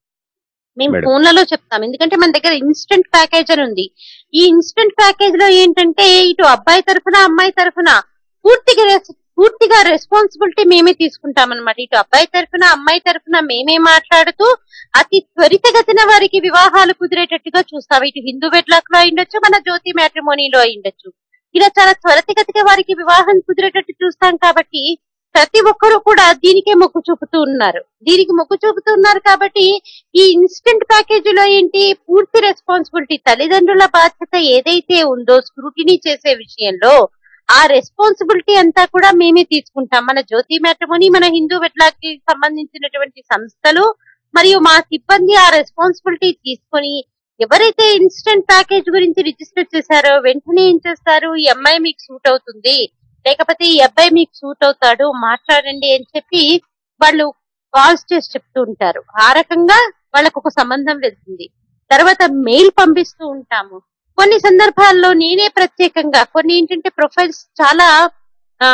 మేము మేడం. ఫోన్లలో చెప్తాం ఎందుకంటే మన దగ్గర ఇన్స్టెంట్ ప్యాకేజ్ అని ఉంది ఈ ఇన్స్టెంట్ ప్యాకేజ్ లో ఏంటంటే ఇటు అబ్బాయి తరఫున అమ్మాయి తరఫున పూర్తిగా రెస్- పూర్తిగా రెస్పాన్సిబిలిటీ మేమే తీసుకుంటాం అనమాట ఇటు అబ్బాయి తరఫున అమ్మాయి తరఫున మేమే మాట్లాడుతూ అతి త్వరితగతిన వారికి వివాహాలు కుదిరేటట్టుగా చూస్తాం ఇటు హిందూ వెడ్లాక్ లో అయిండొచ్చు మన జ్యోతి మ్యాట్రిమోనీలో అయిండొచ్చు ఇలా చాలా త్వరితగతిగా వారికి వివాహం కుదిరేటట్టు చూస్తాం కాబట్టి ప్రతి ఒక్కరు కూడా దీనికే మొగ్గు చూపుతూ ఉన్నారు దీనికి మొగ్గు చూపుతూ ఉన్నారు కాబట్టి ఈ ఇన్స్టెంట్ ప్యాకేజీలో ఏంటి పూర్తి రెస్పాన్సిబిలిటీ తల్లిదండ్రుల బాధ్యత ఏదైతే ఉందో స్క్రూటినీ చేసే విషయంలో ఆ రెస్పాన్సిబిలిటీ అంతా కూడా మేమే తీసుకుంటాం మన జ్యోతి మ్యాట్రిమోని మన హిందూ వెట్లాకి సంబంధించినటువంటి సంస్థలు మరియు మా సిబ్బంది ఆ రెస్పాన్సిబిలిటీ తీసుకొని ఎవరైతే ఇన్స్టెంట్ ప్యాకేజ్ గురించి రిజిస్టర్ చేశారో వెంటనే ఏం చేస్తారు ఈ అమ్మాయి మీకు సూట్ అవుతుంది లేకపోతే ఈ అబ్బాయి మీకు సూట్ అవుతాడు మాట్లాడండి అని చెప్పి వాళ్ళు కాల్స్ చేసి చెప్తూ ఉంటారు ఆ రకంగా వాళ్ళకు ఒక సంబంధం వెళ్తుంది తర్వాత మెయిల్ పంపిస్తూ ఉంటాము కొన్ని సందర్భాల్లో నేనే ప్రత్యేకంగా కొన్ని ఏంటంటే ప్రొఫైల్స్ చాలా ఆ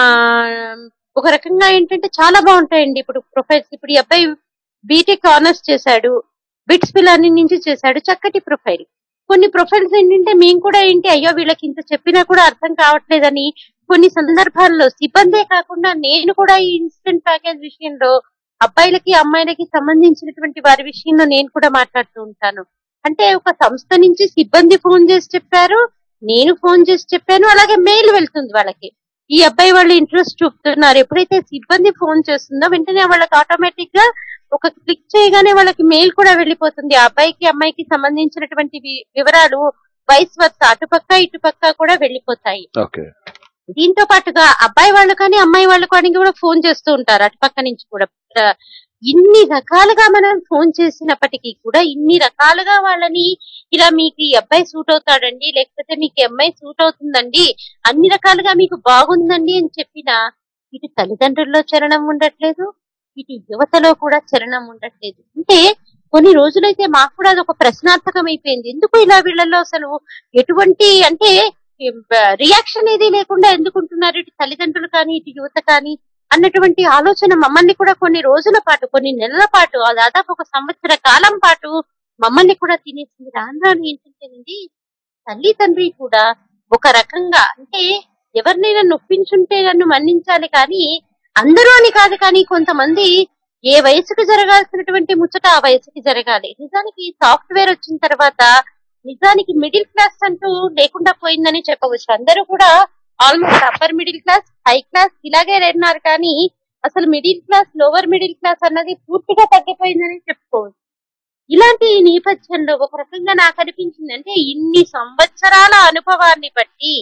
ఒక రకంగా ఏంటంటే చాలా బాగుంటాయండి ఇప్పుడు ప్రొఫైల్స్ ఇప్పుడు ఈ అబ్బాయి బీటెక్ ఆనర్స్ చేశాడు బిట్స్ పిలాని నుంచి చేశాడు చక్కటి ప్రొఫైల్ కొన్ని ప్రొఫైల్స్ ఏంటంటే మేము కూడా ఏంటి అయ్యో వీళ్ళకి ఇంత చెప్పినా కూడా అర్థం కావట్లేదని కొన్ని సందర్భాల్లో సిబ్బందే కాకుండా నేను కూడా ఈ ఇన్స్టెంట్ ప్యాకేజ్ విషయంలో అబ్బాయిలకి అమ్మాయిలకి సంబంధించినటువంటి వారి విషయంలో నేను కూడా మాట్లాడుతూ ఉంటాను అంటే ఒక సంస్థ నుంచి సిబ్బంది ఫోన్ చేసి చెప్పారు నేను ఫోన్ చేసి చెప్పాను అలాగే మెయిల్ వెళ్తుంది వాళ్ళకి ఈ అబ్బాయి వాళ్ళు ఇంట్రెస్ట్ చూపుతున్నారు ఎప్పుడైతే సిబ్బంది ఫోన్ చేస్తుందో వెంటనే వాళ్ళకి ఆటోమేటిక్ గా ఒక క్లిక్ చేయగానే వాళ్ళకి మెయిల్ కూడా వెళ్ళిపోతుంది ఆ అబ్బాయికి అమ్మాయికి సంబంధించినటువంటి వి- వివరాలు వైస్ వర్స అటుపక్క ఇటుపక్క కూడా వెళ్ళిపోతాయి ఓకే దీంతో పాటుగా అబ్బాయి వాళ్ళు కానీ అమ్మాయి వాళ్ళు కానీ కూడా ఫోన్ చేస్తూ ఉంటారు అటుపక్క నుంచి కూడా ఆ, ఇన్ని రకాలుగా మనం ఫోన్ చేసినప్పటికీ కూడా ఇన్ని రకాలుగా వాళ్ళని ఇలా మీకు ఈ అబ్బాయి సూట్ అవుతాడండి లేకపోతే మీకు ఈ అమ్మాయి సూట్ అవుతుందండి అన్ని రకాలుగా మీకు బాగుందండి అని చెప్పినా ఇటు తల్లిదండ్రుల్లో చరణం ఉండట్లేదు ఇటు యువతలో కూడా చరణం ఉండట్లేదు అంటే కొన్ని రోజులైతే మాకు కూడా అది ఒక ప్రశ్నార్థకం అయిపోయింది ఎందుకు ఇలా వీళ్ళల్లో అసలు ఎటువంటి అంటే రియాక్షన్ ఏది లేకుండా ఎందుకుంటున్నారు ఇటు తల్లిదండ్రులు కానీ ఇటు యువత కానీ అన్నటువంటి ఆలోచన మమ్మల్ని కూడా కొన్ని రోజుల పాటు కొన్ని నెలల పాటు ఆ దాదాపు ఒక సంవత్సర కాలం పాటు మమ్మల్ని కూడా తినేసింది రాను రాను ఏంటంటేనండి తల్లి తండ్రి కూడా ఒక రకంగా అంటే ఎవరినైనా నొప్పించుంటే నన్ను మన్నించాలి కానీ అందరూ అని కాదు కానీ కొంతమంది ఏ వయసుకు జరగాల్సినటువంటి ముచ్చట ఆ వయసుకి జరగాలి నిజానికి సాఫ్ట్వేర్ వచ్చిన తర్వాత నిజానికి మిడిల్ క్లాస్ అంటూ లేకుండా పోయిందని చెప్పవచ్చు అందరూ కూడా almost upper middle class high class ఇలాగే ఉన్నారు కానీ అసలు middle class lower middle class అన్నది పూర్తిగా తగ్గిపోయిందని చెప్పుకోవచ్చు ఇలాంటి నేపథ్యంలో ఒక రకంగా నాకు అనిపించింది అంటే ఇన్ని సంవత్సరాల అనుభవాన్ని బట్టి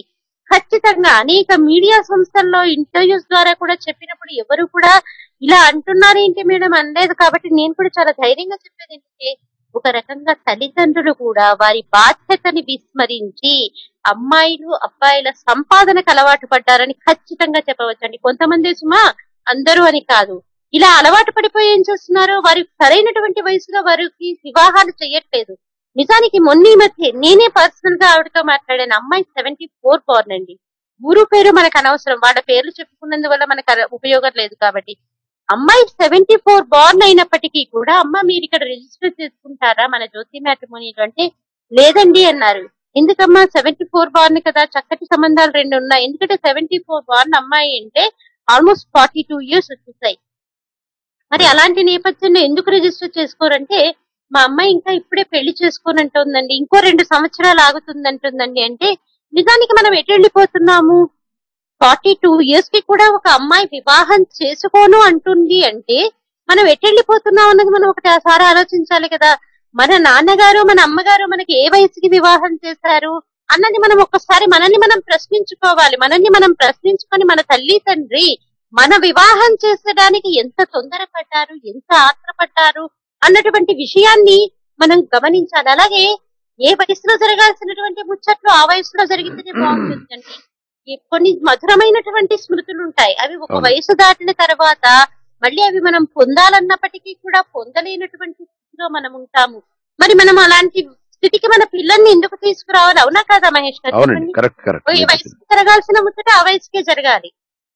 ఖచ్చితంగా అనేక మీడియా సంస్థల్లో ఇంటర్వ్యూస్ ద్వారా కూడా చెప్పినప్పుడు ఎవరు కూడా ఇలా అంటున్నారు ఏంటి మేడం అనలేదు కాబట్టి నేను కూడా చాలా ధైర్యంగా చెప్పేది ఏంటంటే ఒక రకంగా తల్లిదండ్రులు కూడా వారి బాధ్యతని విస్మరించి అమ్మాయిలు అబ్బాయిల సంపాదనకు అలవాటు పడ్డారని ఖచ్చితంగా చెప్పవచ్చండి కొంతమంది సుమా అందరూ అని కాదు ఇలా అలవాటు పడిపోయి ఏం చేస్తున్నారు వారి సరైనటువంటి వయసులో వారికి వివాహాలు చేయట్లేదు నిజానికి మొన్న ఈ మధ్య నేనే పర్సనల్ గా ఆవిడతో మాట్లాడాను అమ్మాయి సెవెంటీ ఫోర్ బోర్న్ అండి ఊరు పేరు మనకు అనవసరం వాళ్ళ పేర్లు చెప్పుకున్నందువల్ల మనకు అర- ఉపయోగం లేదు కాబట్టి అమ్మాయి సెవెంటీ ఫోర్ బార్న్ అయినప్పటికీ కూడా అమ్మ మీరు ఇక్కడ రిజిస్టర్ చేసుకుంటారా మన జ్యోతి మ్యాట్రిమోనీలో అంటే లేదండి అన్నారు ఎందుకమ్మా సెవెంటీ ఫోర్ బార్న్ కదా చక్కటి సంబంధాలు రెండు ఉన్నాయి ఎందుకంటే సెవెంటీ ఫోర్ బార్న్ అమ్మాయి అంటే ఆల్మోస్ట్ ఫార్టీ టూ ఇయర్స్ వచ్చేసాయి మరి అలాంటి నేపథ్యంలో ఎందుకు రిజిస్టర్ చేసుకోరంటే మా అమ్మాయి ఇంకా ఇప్పుడే పెళ్లి చేసుకోనంటుందండి ఇంకో రెండు సంవత్సరాలు ఆగుతుందంటుందండి అంటే నిజానికి మనం ఎటు వెళ్ళిపోతున్నాము ఫార్టీ టూ ఇయర్స్ కి కూడా ఒక అమ్మాయి వివాహం చేసుకోను అంటుంది అంటే మనం ఎటు వెళ్ళిపోతున్నాం అన్నది మనం ఒకసారి ఆలోచించాలి కదా మన నాన్నగారు మన అమ్మగారు మనకి ఏ వయసుకి వివాహం చేశారు అన్నది మనం ఒక్కసారి మనల్ని మనం ప్రశ్నించుకోవాలి మనల్ని మనం ప్రశ్నించుకొని మన తల్లి తండ్రి మన వివాహం చేసడానికి ఎంత తొందరపడ్డారు ఎంత ఆత్రపడ్డారు అన్నటువంటి విషయాన్ని మనం గమనించాలి అలాగే ఏ వయసులో జరగాల్సినటువంటి ముచ్చట్లు ఆ వయసులో జరిగితేనే బాగుంటుందండి ఈ కొన్ని మధురమైనటువంటి స్మృతులు ఉంటాయి అవి ఒక అవును. వయసు దాటిన తర్వాత మళ్ళీ అవి మనం పొందాలన్నప్పటికీ కూడా పొందలేనటువంటి స్థితిలో మనం ఉంటాము మరి మనం అలాంటి స్థితికి మన పిల్లల్ని ఎందుకు తీసుకురావాలి అవునా కాదా మహేష్ గారు అవునండి చెప్పండి? కరెక్ట్ కరెక్ట్ ఈ వయసుకి జరగాల్సిన ముచ్చట ఆ వయసుకే జరగాలి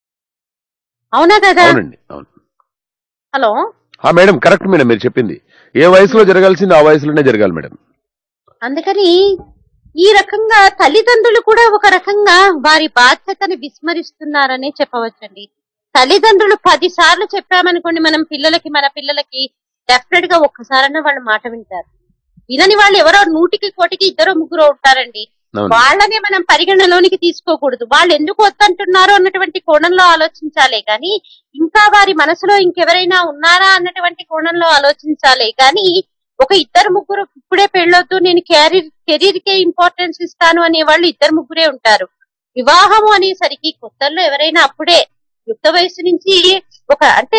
అవునా కదా అవునండి అవును హలో ఆ మేడం కరెక్ట్ మేడం మీరు చెప్పింది ఏ వయసులో జరగాల్సింది ఆ వయసులోనే జరగాలి మేడం అందుకని ఈ రకంగా తల్లిదండ్రులు కూడా ఒక రకంగా వారి బాధ్యతని విస్మరిస్తున్నారనే చెప్పవచ్చండి తల్లిదండ్రులు పది సార్లు చెప్పామనుకోండి మనం పిల్లలకి మన పిల్లలకి డెఫినెట్ గా ఒక్కసారన్నా వాళ్ళ మాట వింటారు వినని వాళ్ళు ఎవరో నూటికి కోటికి ఇద్దరు ముగ్గురు ఉంటారండి అవును వాళ్ళనే మనం పరిగణలోనికి తీసుకోకూడదు వాళ్ళు ఎందుకు వద్దంటున్నారో అన్నటువంటి కోణంలో ఆలోచించాలే కానీ ఇంకా వారి మనసులో ఇంకెవరైనా ఉన్నారా అన్నటువంటి కోణంలో ఆలోచించాలే కానీ ఒక ఇద్దరు ముగ్గురు ఇప్పుడే పెళ్ళొద్దు నేను కెరీర్ కెరీర్ కే ఇంపార్టెన్స్ ఇస్తాను అనే వాళ్ళు ఇద్దరు ముగ్గురే ఉంటారు వివాహము అనేసరికి కొత్తల్లో ఎవరైనా అప్పుడే యుక్త వయసు నుంచి ఒక అంటే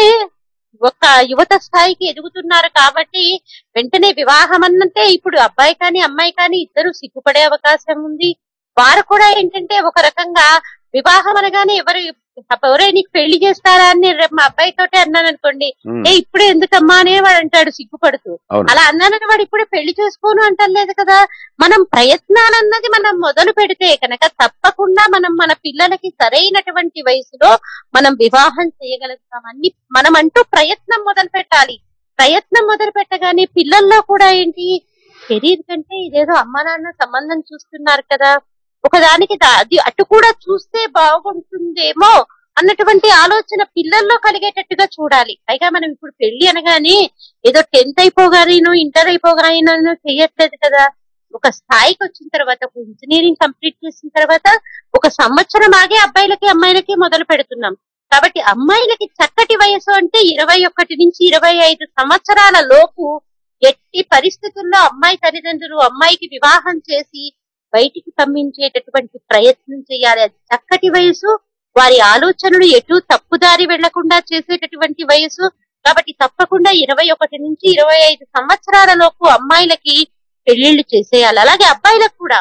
ఒక యువత స్థాయికి ఎదుగుతున్నారు కాబట్టి వెంటనే వివాహం అన్నంటే ఇప్పుడు అబ్బాయి కానీ అమ్మాయి కానీ ఇద్దరు సిగ్గుపడే అవకాశం ఉంది వారు కూడా ఏంటంటే ఒక రకంగా వివాహం అనగానే ఎవరు ఎవరే నీకు పెళ్లి చేస్తారా అని నేను రేపు మా అబ్బాయి తోటే అన్నాను అనుకోండి ఉమ్, ఏ ఇప్పుడే ఎందుకమ్మా అనే వాడు అంటాడు సిగ్గుపడుతూ అవును అలా అన్నానని వాడు ఇప్పుడే పెళ్లి చేసుకోను అంటలేదు కదా మనం ప్రయత్నాలన్నది మనం మొదలు పెడితే కనుక తప్పకుండా మనం మన పిల్లలకి సరైనటువంటి వయసులో మనం వివాహం చేయగలుగుతాం అన్ని మనం అంటూ ప్రయత్నం మొదలు పెట్టాలి ప్రయత్నం మొదలు పెట్టగానే పిల్లల్లో కూడా ఏంటి కెరీర్ కంటే ఇదేదో అమ్మ నాన్న సంబంధం చూస్తున్నారు కదా ఒకదానికి దా- అది అటు కూడా చూస్తే బాగుంటుందేమో అన్నటువంటి ఆలోచన పిల్లల్లో కలిగేటట్టుగా చూడాలి పైగా మనం ఇప్పుడు పెళ్లి అనగానే ఏదో టెన్త్ అయిపోగానేనో ఇంటర్ అయిపోగానేనో చెయ్యట్లేదు కదా ఒక స్థాయికి వచ్చిన తర్వాత ఒక ఇంజనీరింగ్ కంప్లీట్ చేసిన తర్వాత ఒక సంవత్సరం ఆగే అబ్బాయిలకి అమ్మాయిలకి మొదలు పెడుతున్నాం కాబట్టి అమ్మాయిలకి చక్కటి వయసు అంటే ఇరవై ఒకటి నుంచి ఇరవై ఐదు సంవత్సరాల లోపు ఎట్టి పరిస్థితుల్లో అమ్మాయి తల్లిదండ్రులు అమ్మాయికి వివాహం చేసి బయటికి పంపించేటటువంటి ప్రయత్నం చేయాలి అది చక్కటి వయసు వారి ఆలోచనలు ఎటు తప్పుదారి వెళ్లకుండా చేసేటటువంటి వయసు కాబట్టి తప్పకుండా ఇరవై ఒకటి నుంచి ఇరవై ఐదు సంవత్సరాల లోపు అమ్మాయిలకి పెళ్లిళ్లు చేసేయాలి అలాగే అబ్బాయిలకు కూడా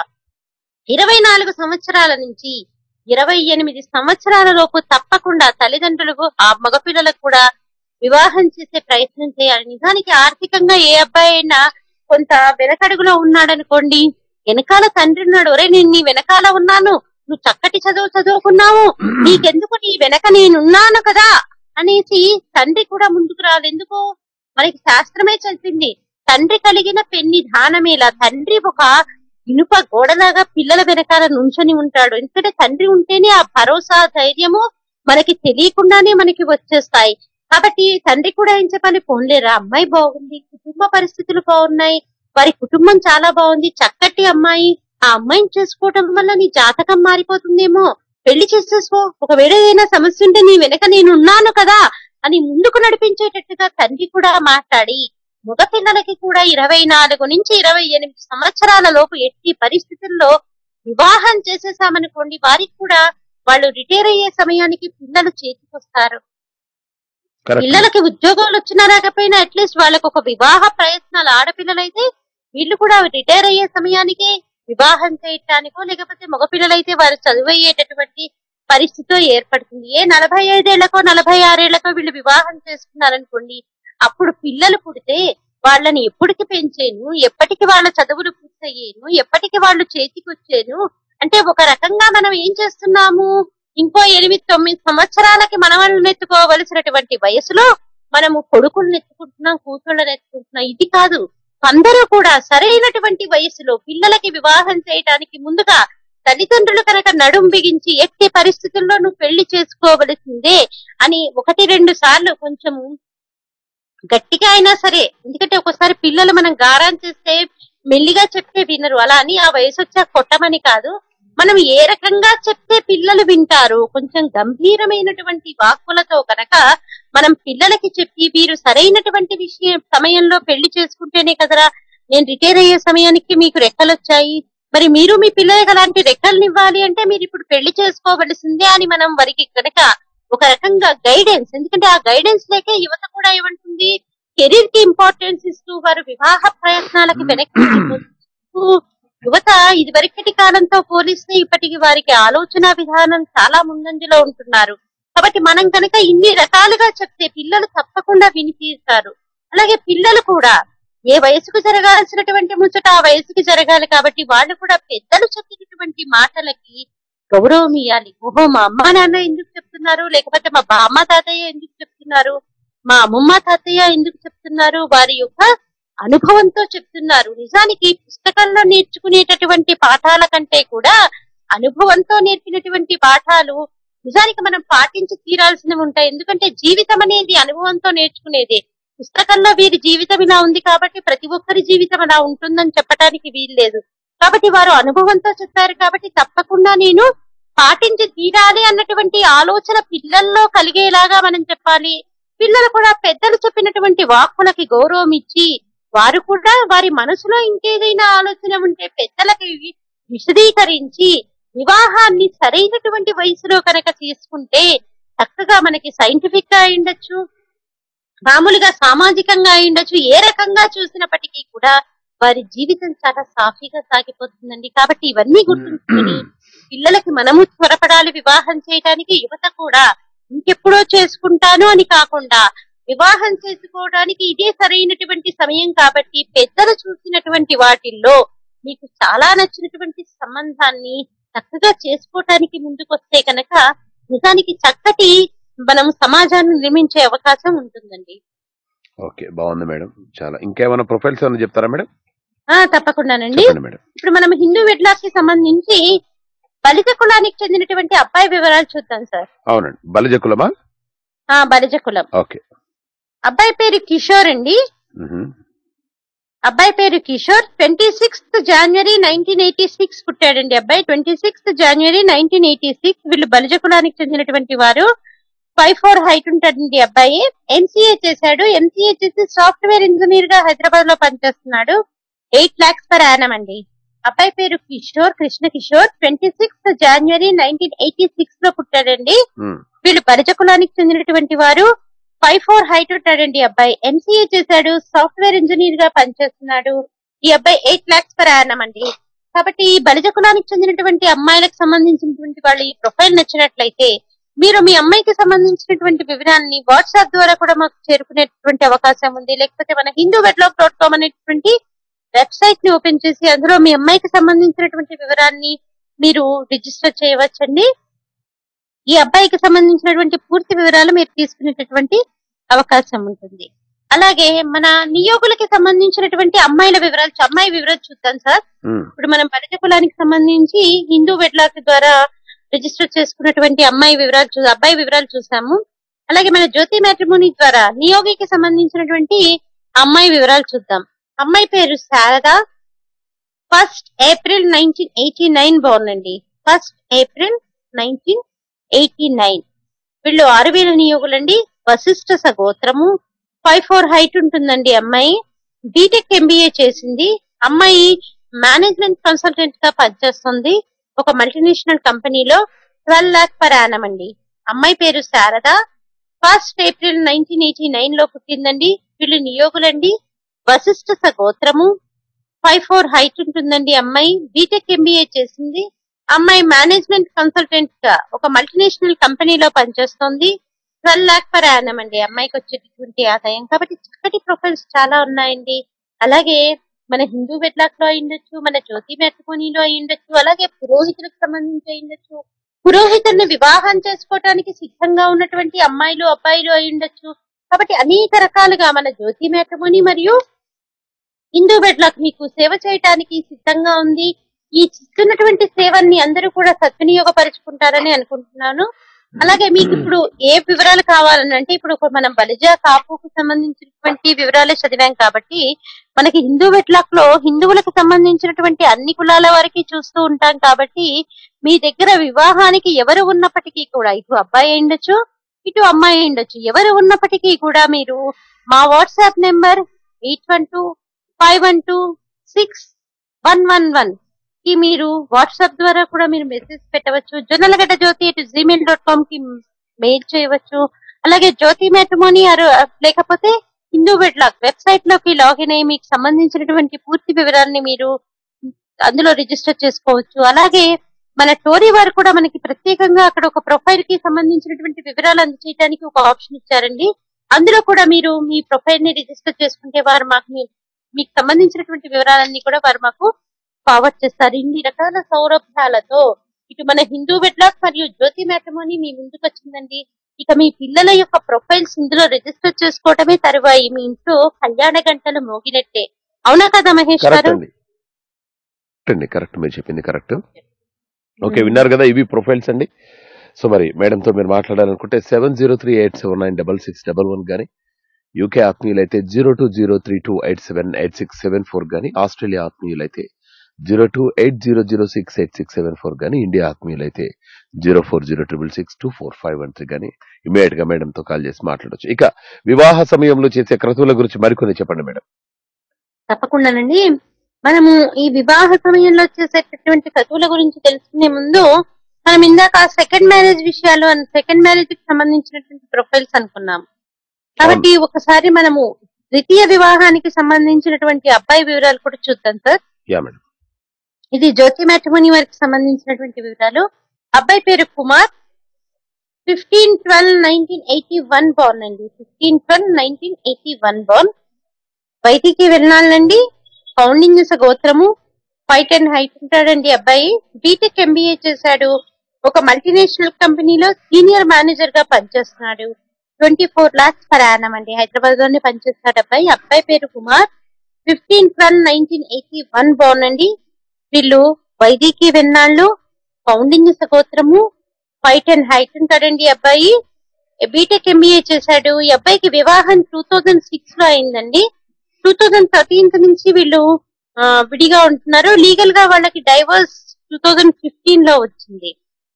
ఇరవై నాలుగు సంవత్సరాల నుంచి ఇరవై ఎనిమిది సంవత్సరాల లోపు తప్పకుండా తల్లిదండ్రులకు ఆ మగపిల్లలకు కూడా వివాహం చేసే ప్రయత్నం చేయాలి నిజానికి ఆర్థికంగా ఏ అబ్బాయి అయినా కొంత వెనకడుగులో ఉన్నాడనుకోండి వెనకాల తండ్రి ఉన్నాడు ఒరే నేను నీ వెనకాల ఉన్నాను నువ్వు చక్కటి చదువు చదువుకున్నావు నీకెందుకు నీ వెనక నేనున్నాను కదా అనేసి తండ్రి కూడా ముందుకు రాదు ఎందుకు మనకి శాస్త్రమే చెప్పింది తండ్రి కలిగిన పెన్ని దానమేలా తండ్రి ఒక ఇనుప గోడలాగా పిల్లల వెనకాల నుంచొని ఉంటాడు ఎందుకంటే తండ్రి ఉంటేనే ఆ భరోసా ధైర్యము మనకి తెలియకుండానే మనకి వచ్చేస్తాయి కాబట్టి తండ్రి కూడా ఏం చెప్పాలి పోన్లేరా అమ్మాయి బాగుంది కుటుంబ పరిస్థితులు బాగున్నాయి వారి కుటుంబం చాలా బాగుంది చక్కటి అమ్మాయి ఆ అమ్మాయిని చేసుకోవటం వల్ల నీ జాతకం మారిపోతుందేమో పెళ్లి చేసేసుకో ఒకవేళ ఏదైనా సమస్య ఉంటే నీ వెనక నేను ఉన్నాను కదా అని ముందుకు నడిపించేటట్టుగా తండ్రి కూడా మాట్లాడి మగ పిల్లలకి కూడా ఇరవై నాలుగు నుంచి ఇరవై ఎనిమిది సంవత్సరాల లోపు ఎట్టి పరిస్థితుల్లో వివాహం చేసేసామనుకోండి వారికి కూడా వాళ్ళు రిటైర్ అయ్యే సమయానికి పిల్లలు చేతికొస్తారు కరెక్ట్ పిల్లలకి ఉద్యోగాలు వచ్చినా రాకపోయినా అట్లీస్ట్ వాళ్ళకి ఒక వివాహ ప్రయత్నాలు ఆడపిల్లలైతే వీళ్ళు కూడా రిటైర్ అయ్యే సమయానికి వివాహం చేయటానికో లేకపోతే మగపిల్లలైతే వారు చదువయ్యేటటువంటి పరిస్థితి ఏర్పడుతుంది ఏ నలభై ఐదేళ్లకో నలభై ఆరేళ్లకో వీళ్ళు వివాహం చేసుకున్నారనుకోండి అప్పుడు పిల్లలు పుడితే వాళ్ళని ఎప్పటికి పెంచేను ఎప్పటికి వాళ్ళ చదువులు పూర్తయ్యేను ఎప్పటికి వాళ్ళు చేతికి వచ్చేను అంటే ఒక రకంగా మనం ఏం చేస్తున్నాము ఇంకో ఎనిమిది తొమ్మిది సంవత్సరాలకి మనవాళ్ళని ఎత్తుకోవలసినటువంటి వయసులో మనము కొడుకులను ఎత్తుకుంటున్నాం కూతుళ్ళని ఎత్తుకుంటున్నాం ఇది కాదు అందరూ కూడా సరైనటువంటి వయసులో పిల్లలకి వివాహం చేయడానికి ముందుగా తల్లిదండ్రులు కనుక నడుం బిగించి ఎట్టి పరిస్థితుల్లో నువ్వు పెళ్లి చేసుకోవలసిందే అని ఒకటి రెండు సార్లు కొంచెము గట్టిగా అయినా సరే ఎందుకంటే ఒకసారి పిల్లలు మనం గారం చేస్తే మెల్లిగా చెప్తే వినరు అలా అని ఆ వయసు వచ్చాక కొట్టమని కాదు మనం ఏ రకంగా చెప్తే పిల్లలు వింటారు కొంచెం గంభీరమైనటువంటి వాక్కులతో కనుక మనం పిల్లలకి చెప్పి వీరు సరైనటువంటి విషయం సమయంలో పెళ్లి చేసుకుంటేనే కదరా నేను రిటైర్ అయ్యే సమయానికి మీకు రెక్కలు వచ్చాయి మరి మీరు మీ పిల్లలకి అలాంటి రెక్కల్ని ఇవ్వాలి అంటే మీరు ఇప్పుడు పెళ్లి చేసుకోవలసిందే అని మనం వారికి కనుక ఒక రకంగా గైడెన్స్ ఎందుకంటే ఆ గైడెన్స్ లేకే యువత కూడా ఏమంటుంది కెరీర్ కి ఇంపార్టెన్స్ ఇస్తూ వారు వివాహ ప్రయత్నాలకి వెనక్కి వెళ్ళిపోతూ యువత ఇదివరకటి కాలంతో పోలిస్తే ఇప్పటికి వారికి ఆలోచన విధానం చాలా ముందంజలో ఉంటున్నారు కాబట్టి మనం కనుక ఇన్ని రకాలుగా చెప్తే పిల్లలు తప్పకుండా విని తీరుతారు అలాగే పిల్లలు కూడా ఏ వయసుకు జరగాల్సినటువంటి ముచ్చట ఆ వయసుకి జరగాలి కాబట్టి వాళ్ళు కూడా పెద్దలు చెప్పినటువంటి మాటలకి గౌరవం ఇవ్వాలి ఓహో మా అమ్మ నాన్న ఎందుకు చెప్తున్నారు లేకపోతే మా బామ్మ తాతయ్య ఎందుకు చెప్తున్నారు మా అమ్మమ్మ తాతయ్య ఎందుకు చెప్తున్నారు వారి యొక్క అనుభవంతో చెప్తున్నారు నిజానికి పుస్తకంలో నేర్చుకునేటటువంటి పాఠాల కంటే కూడా అనుభవంతో నేర్పినటువంటి పాఠాలు నిజానికి మనం పాటించి తీరాల్సినవి ఉంటాయి ఎందుకంటే జీవితం అనేది అనుభవంతో నేర్చుకునేదే పుస్తకంలో వీరి జీవితం ఇలా ఉంది కాబట్టి ప్రతి ఒక్కరి జీవితం అలా ఉంటుందని చెప్పడానికి వీల్లేదు కాబట్టి వారు అనుభవంతో చెప్పారు కాబట్టి తప్పకుండా నేను పాటించి తీరాలి అన్నటువంటి ఆలోచన పిల్లల్లో కలిగేలాగా మనం చెప్పాలి పిల్లలు కూడా పెద్దలు చెప్పినటువంటి వాక్కులకి గౌరవం ఇచ్చి వారు కూడా వారి మనసులో ఇంకేదైనా ఆలోచన ఉంటే పెద్దలకి వి- విశదీకరించి వివాహాన్ని సరైనటువంటి వయసులో కనుక తీసుకుంటే చక్కగా మనకి సైంటిఫిక్ గా అయిండొచ్చు మామూలుగా సామాజికంగా అయిండొచ్చు ఏ రకంగా చూసినప్పటికీ కూడా వారి జీవితం చాలా సాఫీగా సాగిపోతుందండి కాబట్టి ఇవన్నీ గుర్తుంచుకొని పిల్లలకి మనము త్వరపడాలి వివాహం చేయడానికి యువత కూడా ఇంకెప్పుడో చేసుకుంటాను అని కాకుండా వివాహం చేసుకోవడానికి ఇదే సరైనటువంటి సమయం కాబట్టి పెద్దలు చూసినటువంటి వాటిల్లో మీకు చాలా నచ్చినటువంటి సంబంధాన్ని చక్కగా చేసుకోవటానికి ముందుకొస్తే కనుక నిజానికి చక్కటి మనం సమాజాన్ని నిర్మించే అవకాశం ఉంటుందండి ఓకే బాగుంది మేడం చాలా ఇంకేమైనా ప్రొఫైల్స్ ఏమైనా చెప్తారా మేడం ఆ తప్పకుండానండి చెప్పండి మేడం ఇప్పుడు మనం హిందూ వెడ్లాక్ కి సంబంధించి బలిజ కులానికి చెందినటువంటి అబ్బాయి వివరాలు చూద్దాం సార్ అవునండి బలిజ కులమా ఆ బలిజ కులం ఓకే అబ్బాయి పేరు కిషోర్ అండి మ్హూ. అబ్బాయి పేరు కిషోర్ ట్వంటీ సిక్స్త్ జనవరి నైన్టీన్ ఎయిటీ సిక్స్ పుట్టాడండి అబ్బాయి ట్వంటీ సిక్స్త్ జనవరి నైన్టీన్ ఎయిటీ సిక్స్ వీళ్ళు బలిజ కులానికి చెందినటువంటి వారు ఫైవ్ ఫోర్ హైట్ ఉంటాడండి అబ్బాయి ఎంసీఏ చేశాడు ఎంసీఏ చేసి సాఫ్ట్వేర్ ఇంజనీర్ గా హైదరాబాద్ లో పనిచేస్తున్నాడు ఎయిట్ లాక్స్ పర్ యానం అండి అబ్బాయి పేరు కిషోర్ కృష్ణ కిషోర్ ట్వంటీ సిక్స్త్ జనవరి నైన్టీన్ ఎయిటీ సిక్స్ లో పుట్టాడండి మ్. వీళ్ళు బలిజ కులానికి చెందినటువంటి వారు ఫైవ్ ఫోర్ హైట్ ఉంటాడండి ఈ అబ్బాయి ఎంసీఏ చేశాడు సాఫ్ట్వేర్ ఇంజనీర్ గా పనిచేస్తున్నాడు ఈ అబ్బాయి ఎయిట్ లాక్స్ పర్ యానం అండి కాబట్టి ఈ బలిజ కులానికి చెందినటువంటి అమ్మాయిలకు సంబంధించినటువంటి వాళ్ళు ఈ ప్రొఫైల్ నచ్చినట్లయితే మీరు మీ అమ్మాయికి సంబంధించినటువంటి వివరాన్ని వాట్సాప్ ద్వారా కూడా మాకు చేరుకునేటువంటి అవకాశం ఉంది లేకపోతే మన హిందూ వెడ్లాక్ డాట్ కామ్ అనేటువంటి వెబ్సైట్ ని ఓపెన్ చేసి అందులో మీ అమ్మాయికి సంబంధించినటువంటి వివరాన్ని మీరు రిజిస్టర్ చేయవచ్చండి ఈ అబ్బాయికి సంబంధించినటువంటి పూర్తి వివరాలు మీరు తీసుకునేటటువంటి అవకాశం ఉంటుంది అలాగే మన నియోగులకి సంబంధించినటువంటి అమ్మాయిల వివరాలు అమ్మాయి వివరాలు చూద్దాం సార్ మ్. ఇప్పుడు మనం పరిచయ కులానికి సంబంధించి హిందూ వెడ్లాక్ ద్వారా రిజిస్టర్ చేసుకున్నటువంటి అమ్మాయి వివరాలు చూ అబ్బాయి వివరాలు చూసాము అలాగే మన జ్యోతి మ్యాట్రిమోని ద్వారా నియోగికి సంబంధించినటువంటి అమ్మాయి వివరాలు చూద్దాం అమ్మాయి పేరు Sharada first April nineteen eighty nine బాగుందండి first April nineteen eighty nine వీళ్ళు ఆరువేల నియోగులండి వశిష్ఠ సగోత్రము ఫైవ్ ఫోర్ హైట్ ఉంటుందండి అమ్మాయి బీటెక్ ఎంబీఏ చేసింది అమ్మాయి మేనేజ్మెంట్ కన్సల్టెంట్ గా పనిచేస్తుంది ఒక మల్టీనేషనల్ కంపెనీలో ట్వెల్వ్ లాక్ పర్ యానం అండి అమ్మాయి పేరు Sharada first April nineteen eighty nine లో పుట్టిందండి వీళ్ళు నియోగులండి వశిష్ఠ సగోత్రము ఫైవ్ ఫోర్ హైట్ ఉంటుందండి అమ్మాయి బీటెక్ ఎంబీఏ చేసింది అమ్మాయి మేనేజ్మెంట్ కన్సల్టెంట్ గా ఒక మల్టీనేషనల్ కంపెనీలో పనిచేస్తోంది ట్వెల్వ్ లాక్ పర్ యానం అండి అమ్మాయికి వచ్చేటటువంటి ఆదాయం కాబట్టి చక్కటి ప్రొఫైల్స్ చాలా ఉన్నాయండి అలాగే మన హిందూ వెడ్లాక్ లో అయ్యుండొచ్చు మన జ్యోతి మ్యాట్రిమోనీలో అయ్యుండొచ్చు అలాగే పురోహితులకు సంబంధించి అయ్యుండొచ్చు పురోహితుడిని వివాహం చేసుకోవటానికి సిద్ధంగా ఉన్నటువంటి అమ్మాయిలు అబ్బాయిలు అయ్యుండొచ్చు కాబట్టి అనేక రకాలుగా మన జ్యోతి మ్యాట్రిమోని మరియు హిందూ వెడ్లాక్ మీకు సేవ చేయటానికి సిద్ధంగా ఉంది ఈ ఇస్తున్నటువంటి సేవల్ని అందరూ కూడా సద్వినియోగపరుచుకుంటారని అనుకుంటున్నాను అలాగే మీకు ఇప్పుడు ఏ వివరాలు కావాలని అంటే ఇప్పుడు ఒక మనం బలిజ కాపుకు సంబంధించినటువంటి వివరాలే చదివాం కాబట్టి మనకి హిందూ వెట్లాక్ లో హిందువులకు సంబంధించినటువంటి అన్ని కులాల వారికి చూస్తూ ఉంటాం కాబట్టి మీ దగ్గర వివాహానికి ఎవరు ఉన్నప్పటికీ కూడా ఇటు అబ్బాయి అయి ఉండొచ్చు ఇటు అమ్మాయి అయి ఉండొచ్చు ఎవరు ఉన్నప్పటికీ కూడా మీరు మా WhatsApp number eight one two five one two six one one one కి మీరు వాట్సాప్ ద్వారా కూడా మీరు మెసేజ్ పెట్టవచ్చు జొన్నలగడ్డ జ్యోతి అటు జీమెయిల్ డాట్ కామ్ కి మెయిల్ చేయవచ్చు అలాగే జ్యోతి మ్యాట్రిమోని లేకపోతే హిందూ వెడ్లాక్ వెబ్సైట్ లోకి లాగిన్ అయ్యి మీకు సంబంధించినటువంటి పూర్తి వివరాలని మీరు అందులో రిజిస్టర్ చేసుకోవచ్చు అలాగే మన టోరీ వారు కూడా మనకి ప్రత్యేకంగా అక్కడ ఒక ప్రొఫైల్ కి సంబంధించినటువంటి వివరాలు అందజేయడానికి ఒక ఆప్షన్ ఇచ్చారండి అందులో కూడా మీరు మీ ప్రొఫైల్ ని రిజిస్టర్ చేసుకుంటే వారు మాకు మీ- మీకు సంబంధించినటువంటి వివరాలన్నీ కూడా వారు మాకు ఫార్వర్డ్ చేస్తారు ఇన్ని రకాల సౌరభ్యాలతో ఇటు మన హిందూ వెడ్లాక్ మరియు జ్యోతి మ్యాట్రిమోని మీ ముందుకు వచ్చిందండి ఇక మీ పిల్లల యొక్క ప్రొఫైల్స్ ఇందులో రిజిస్టర్ చేసుకోవటమే తరువాయి మీ ఇంట్లో కళ్యాణ గంటలు మోగినట్టే అవునా కదా మహేష్ కరెక్ట్ గారు అండి కరెక్ట్ అండి కరెక్ట్ మీరు చెప్పింది కరెక్ట్ ఓకే విన్నారు కదా ఇవి ప్రొఫైల్స్ అండి సో మరి మేడంతో మీరు మాట్లాడాలనుకుంటే seven zero three eight seven nine double six double one కానీ యూకే ఆత్మీయులైతే zero two zero three two eight seven eight six seven four కానీ ఆస్ట్రేలియా ఆత్మీయులైతే zero two eight zero zero six eight six seven four కానీ ఇండియా ఆత్మీయులైతే zero four zero triple six two four five one three కానీ ఇమీడియట్ గా మేడంతో కాల్ చేసి మాట్లాడొచ్చు ఇక వివాహ సమయంలో చేసే క్రతువుల గురించి మరికొన్ని చెప్పండి మేడం తప్పకుండానండి మనము ఈ వివాహ సమయంలో చేసేటటువంటి క్రతువుల గురించి తెలుసుకునే ముందు మనం ఇందాక సెకండ్ మ్యారేజ్ విషయాలు సెకండ్ మ్యారేజ్ కి సంబంధించినటువంటి ప్రొఫైల్స్ అనుకున్నాం కాబట్టి ఒకసారి మనము ద్వితీయ వివాహానికి సంబంధించినటువంటి అబ్బాయి వివరాలు కూడా చూద్దాం సార్ యా మేడం ఇది జ్యోతి మ్యాట్రిమోని వారికి సంబంధించినటువంటి వివరాలు అబ్బాయి పేరు Kumar fifteen twelve nineteen eighty one born అండి fifteen twelve nineteen eighty one born బయటికి వెళ్ళాలండి ఫౌండింగ్ గోత్రము ఫైవ్ టెన్ హైట్ ఉంటాడండి అబ్బాయి బీటెక్ ఎంబీఏ చేశాడు ఒక మల్టీనేషనల్ కంపెనీలో సీనియర్ మేనేజర్ గా పనిచేస్తున్నాడు twenty four lakhs per Yanam అండి హైదరాబాద్ లోనే పనిచేస్తాడు అబ్బాయి అబ్బాయి పేరు Kumar fifteen twelve nineteen eighty one born అండి వీళ్ళు వైదికి వెన్నాళ్ళు ఫౌండింగ్ సగోత్రము ఫైవ్ టెన్ హైట్ ఉంటాడండి ఈ అబ్బాయి బీటెక్ ఎంబీఏ చేశాడు ఈ అబ్బాయికి వివాహం టూ థౌజండ్ సిక్స్ లో అయిందండి టూ థౌజండ్ థర్టీన్త్ నుంచి వీళ్ళు ఆ, విడిగా ఉంటున్నారు లీగల్ గా వాళ్ళకి డైవర్స్ టూ థౌజండ్ ఫిఫ్టీన్ లో వచ్చింది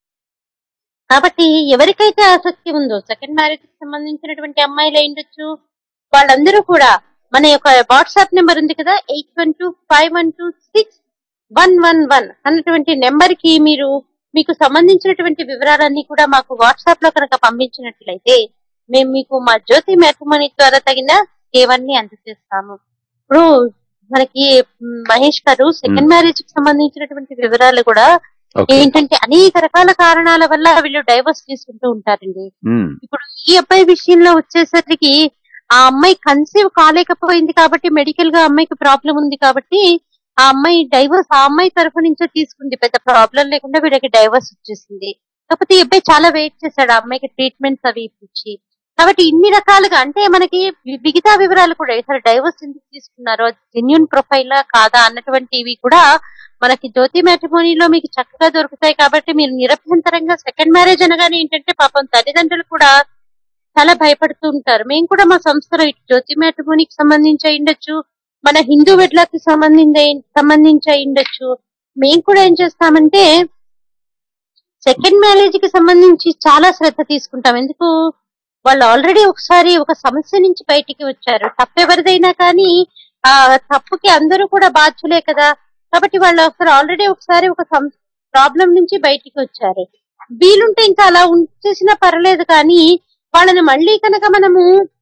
కాబట్టి ఎవరికైతే ఆసక్తి ఉందో సెకండ్ మ్యారేజ్ కి సంబంధించినటువంటి అమ్మాయిలు అయి ఉండొచ్చు వాళ్ళందరూ కూడా మన యొక్క వాట్సాప్ నెంబర్ ఉంది కదా eight one two five one two six one one one అన్నటువంటి నెంబర్ కి మీరు మీకు సంబంధించినటువంటి వివరాలన్నీ కూడా మాకు వాట్సాప్ లో కనుక పంపించినట్లయితే మేము మీకు మా జ్యోతి మ్యాట్రిమోని ద్వారా తగిన సేవల్ని అందజేస్తాము ఇప్పుడు మనకి మ్, మహేష్ గారు సెకండ్ మ్యారేజ్ కి సంబంధించినటువంటి వివరాలు కూడా ఓకే ఏంటంటే అనేక రకాల కారణాల వల్ల వీళ్ళు డైవర్స్ తీసుకుంటూ ఉంటారండి మ్మ్. ఇప్పుడు ఈ అబ్బాయి విషయంలో వచ్చేసరికి ఆ అమ్మాయి కన్సీవ్ కాలేకపోయింది కాబట్టి మెడికల్ గా అమ్మాయికి ప్రాబ్లం ఉంది కాబట్టి ఆ అమ్మాయి డైవర్స్ ఆ అమ్మాయి తరఫు నుంచే తీసుకుంది పెద్ద ప్రాబ్లం లేకుండా వీళ్ళకి డైవర్స్ వచ్చేసింది కాకపోతే ఈ అబ్బాయి చాలా వెయిట్ చేశాడు ఆ అమ్మాయికి ట్రీట్మెంట్స్ అవి ఇప్పించి కాబట్టి ఇన్ని రకాలుగా అంటే మనకి వి- మిగతా వివరాలు కూడా అసలు డైవర్స్ ఎందుకు తీసుకున్నారో జెన్యున్ ప్రొఫైల్ కాదా అన్నటువంటివి కూడా మనకి జ్యోతి మ్యాట్రిమోనీలో మీకు చక్కగా దొరుకుతాయి కాబట్టి మీరు నిరభ్యంతరంగా సెకండ్ మ్యారేజ్ అనగానే ఏంటంటే పాపం తల్లిదండ్రులు కూడా చాలా భయపడుతూ ఉంటారు మేము కూడా మా సంస్థలో ఇటు జ్యోతి మ్యాట్రిమోనీకి సంబంధించి అయి ఉండొచ్చు మన హిందూ వెడ్లకి సంబంధించి సంబంధించి అయి ఉండొచ్చు మేము కూడా ఏం చేస్తామంటే సెకండ్ మ్యారేజ్ కి సంబంధించి చాలా శ్రద్ధ తీసుకుంటాం ఎందుకు వాళ్ళు ఆల్రెడీ ఒకసారి ఒక సమస్య నుంచి బయటికి వచ్చారు తప్పెవరిదైనా కానీ ఆ తప్పుకి అందరూ కూడా బాధ్యులే కదా కాబట్టి వాళ్ళు ఒకసారి ఆల్రెడీ ఒకసారి ఒక సం- ప్రాబ్లం నుంచి బయటికి వచ్చారు వీలుంటే ఇంకా అలా ఉంచేసినా పర్లేదు కానీ వాళ్ళని మళ్ళీ కనుక మనము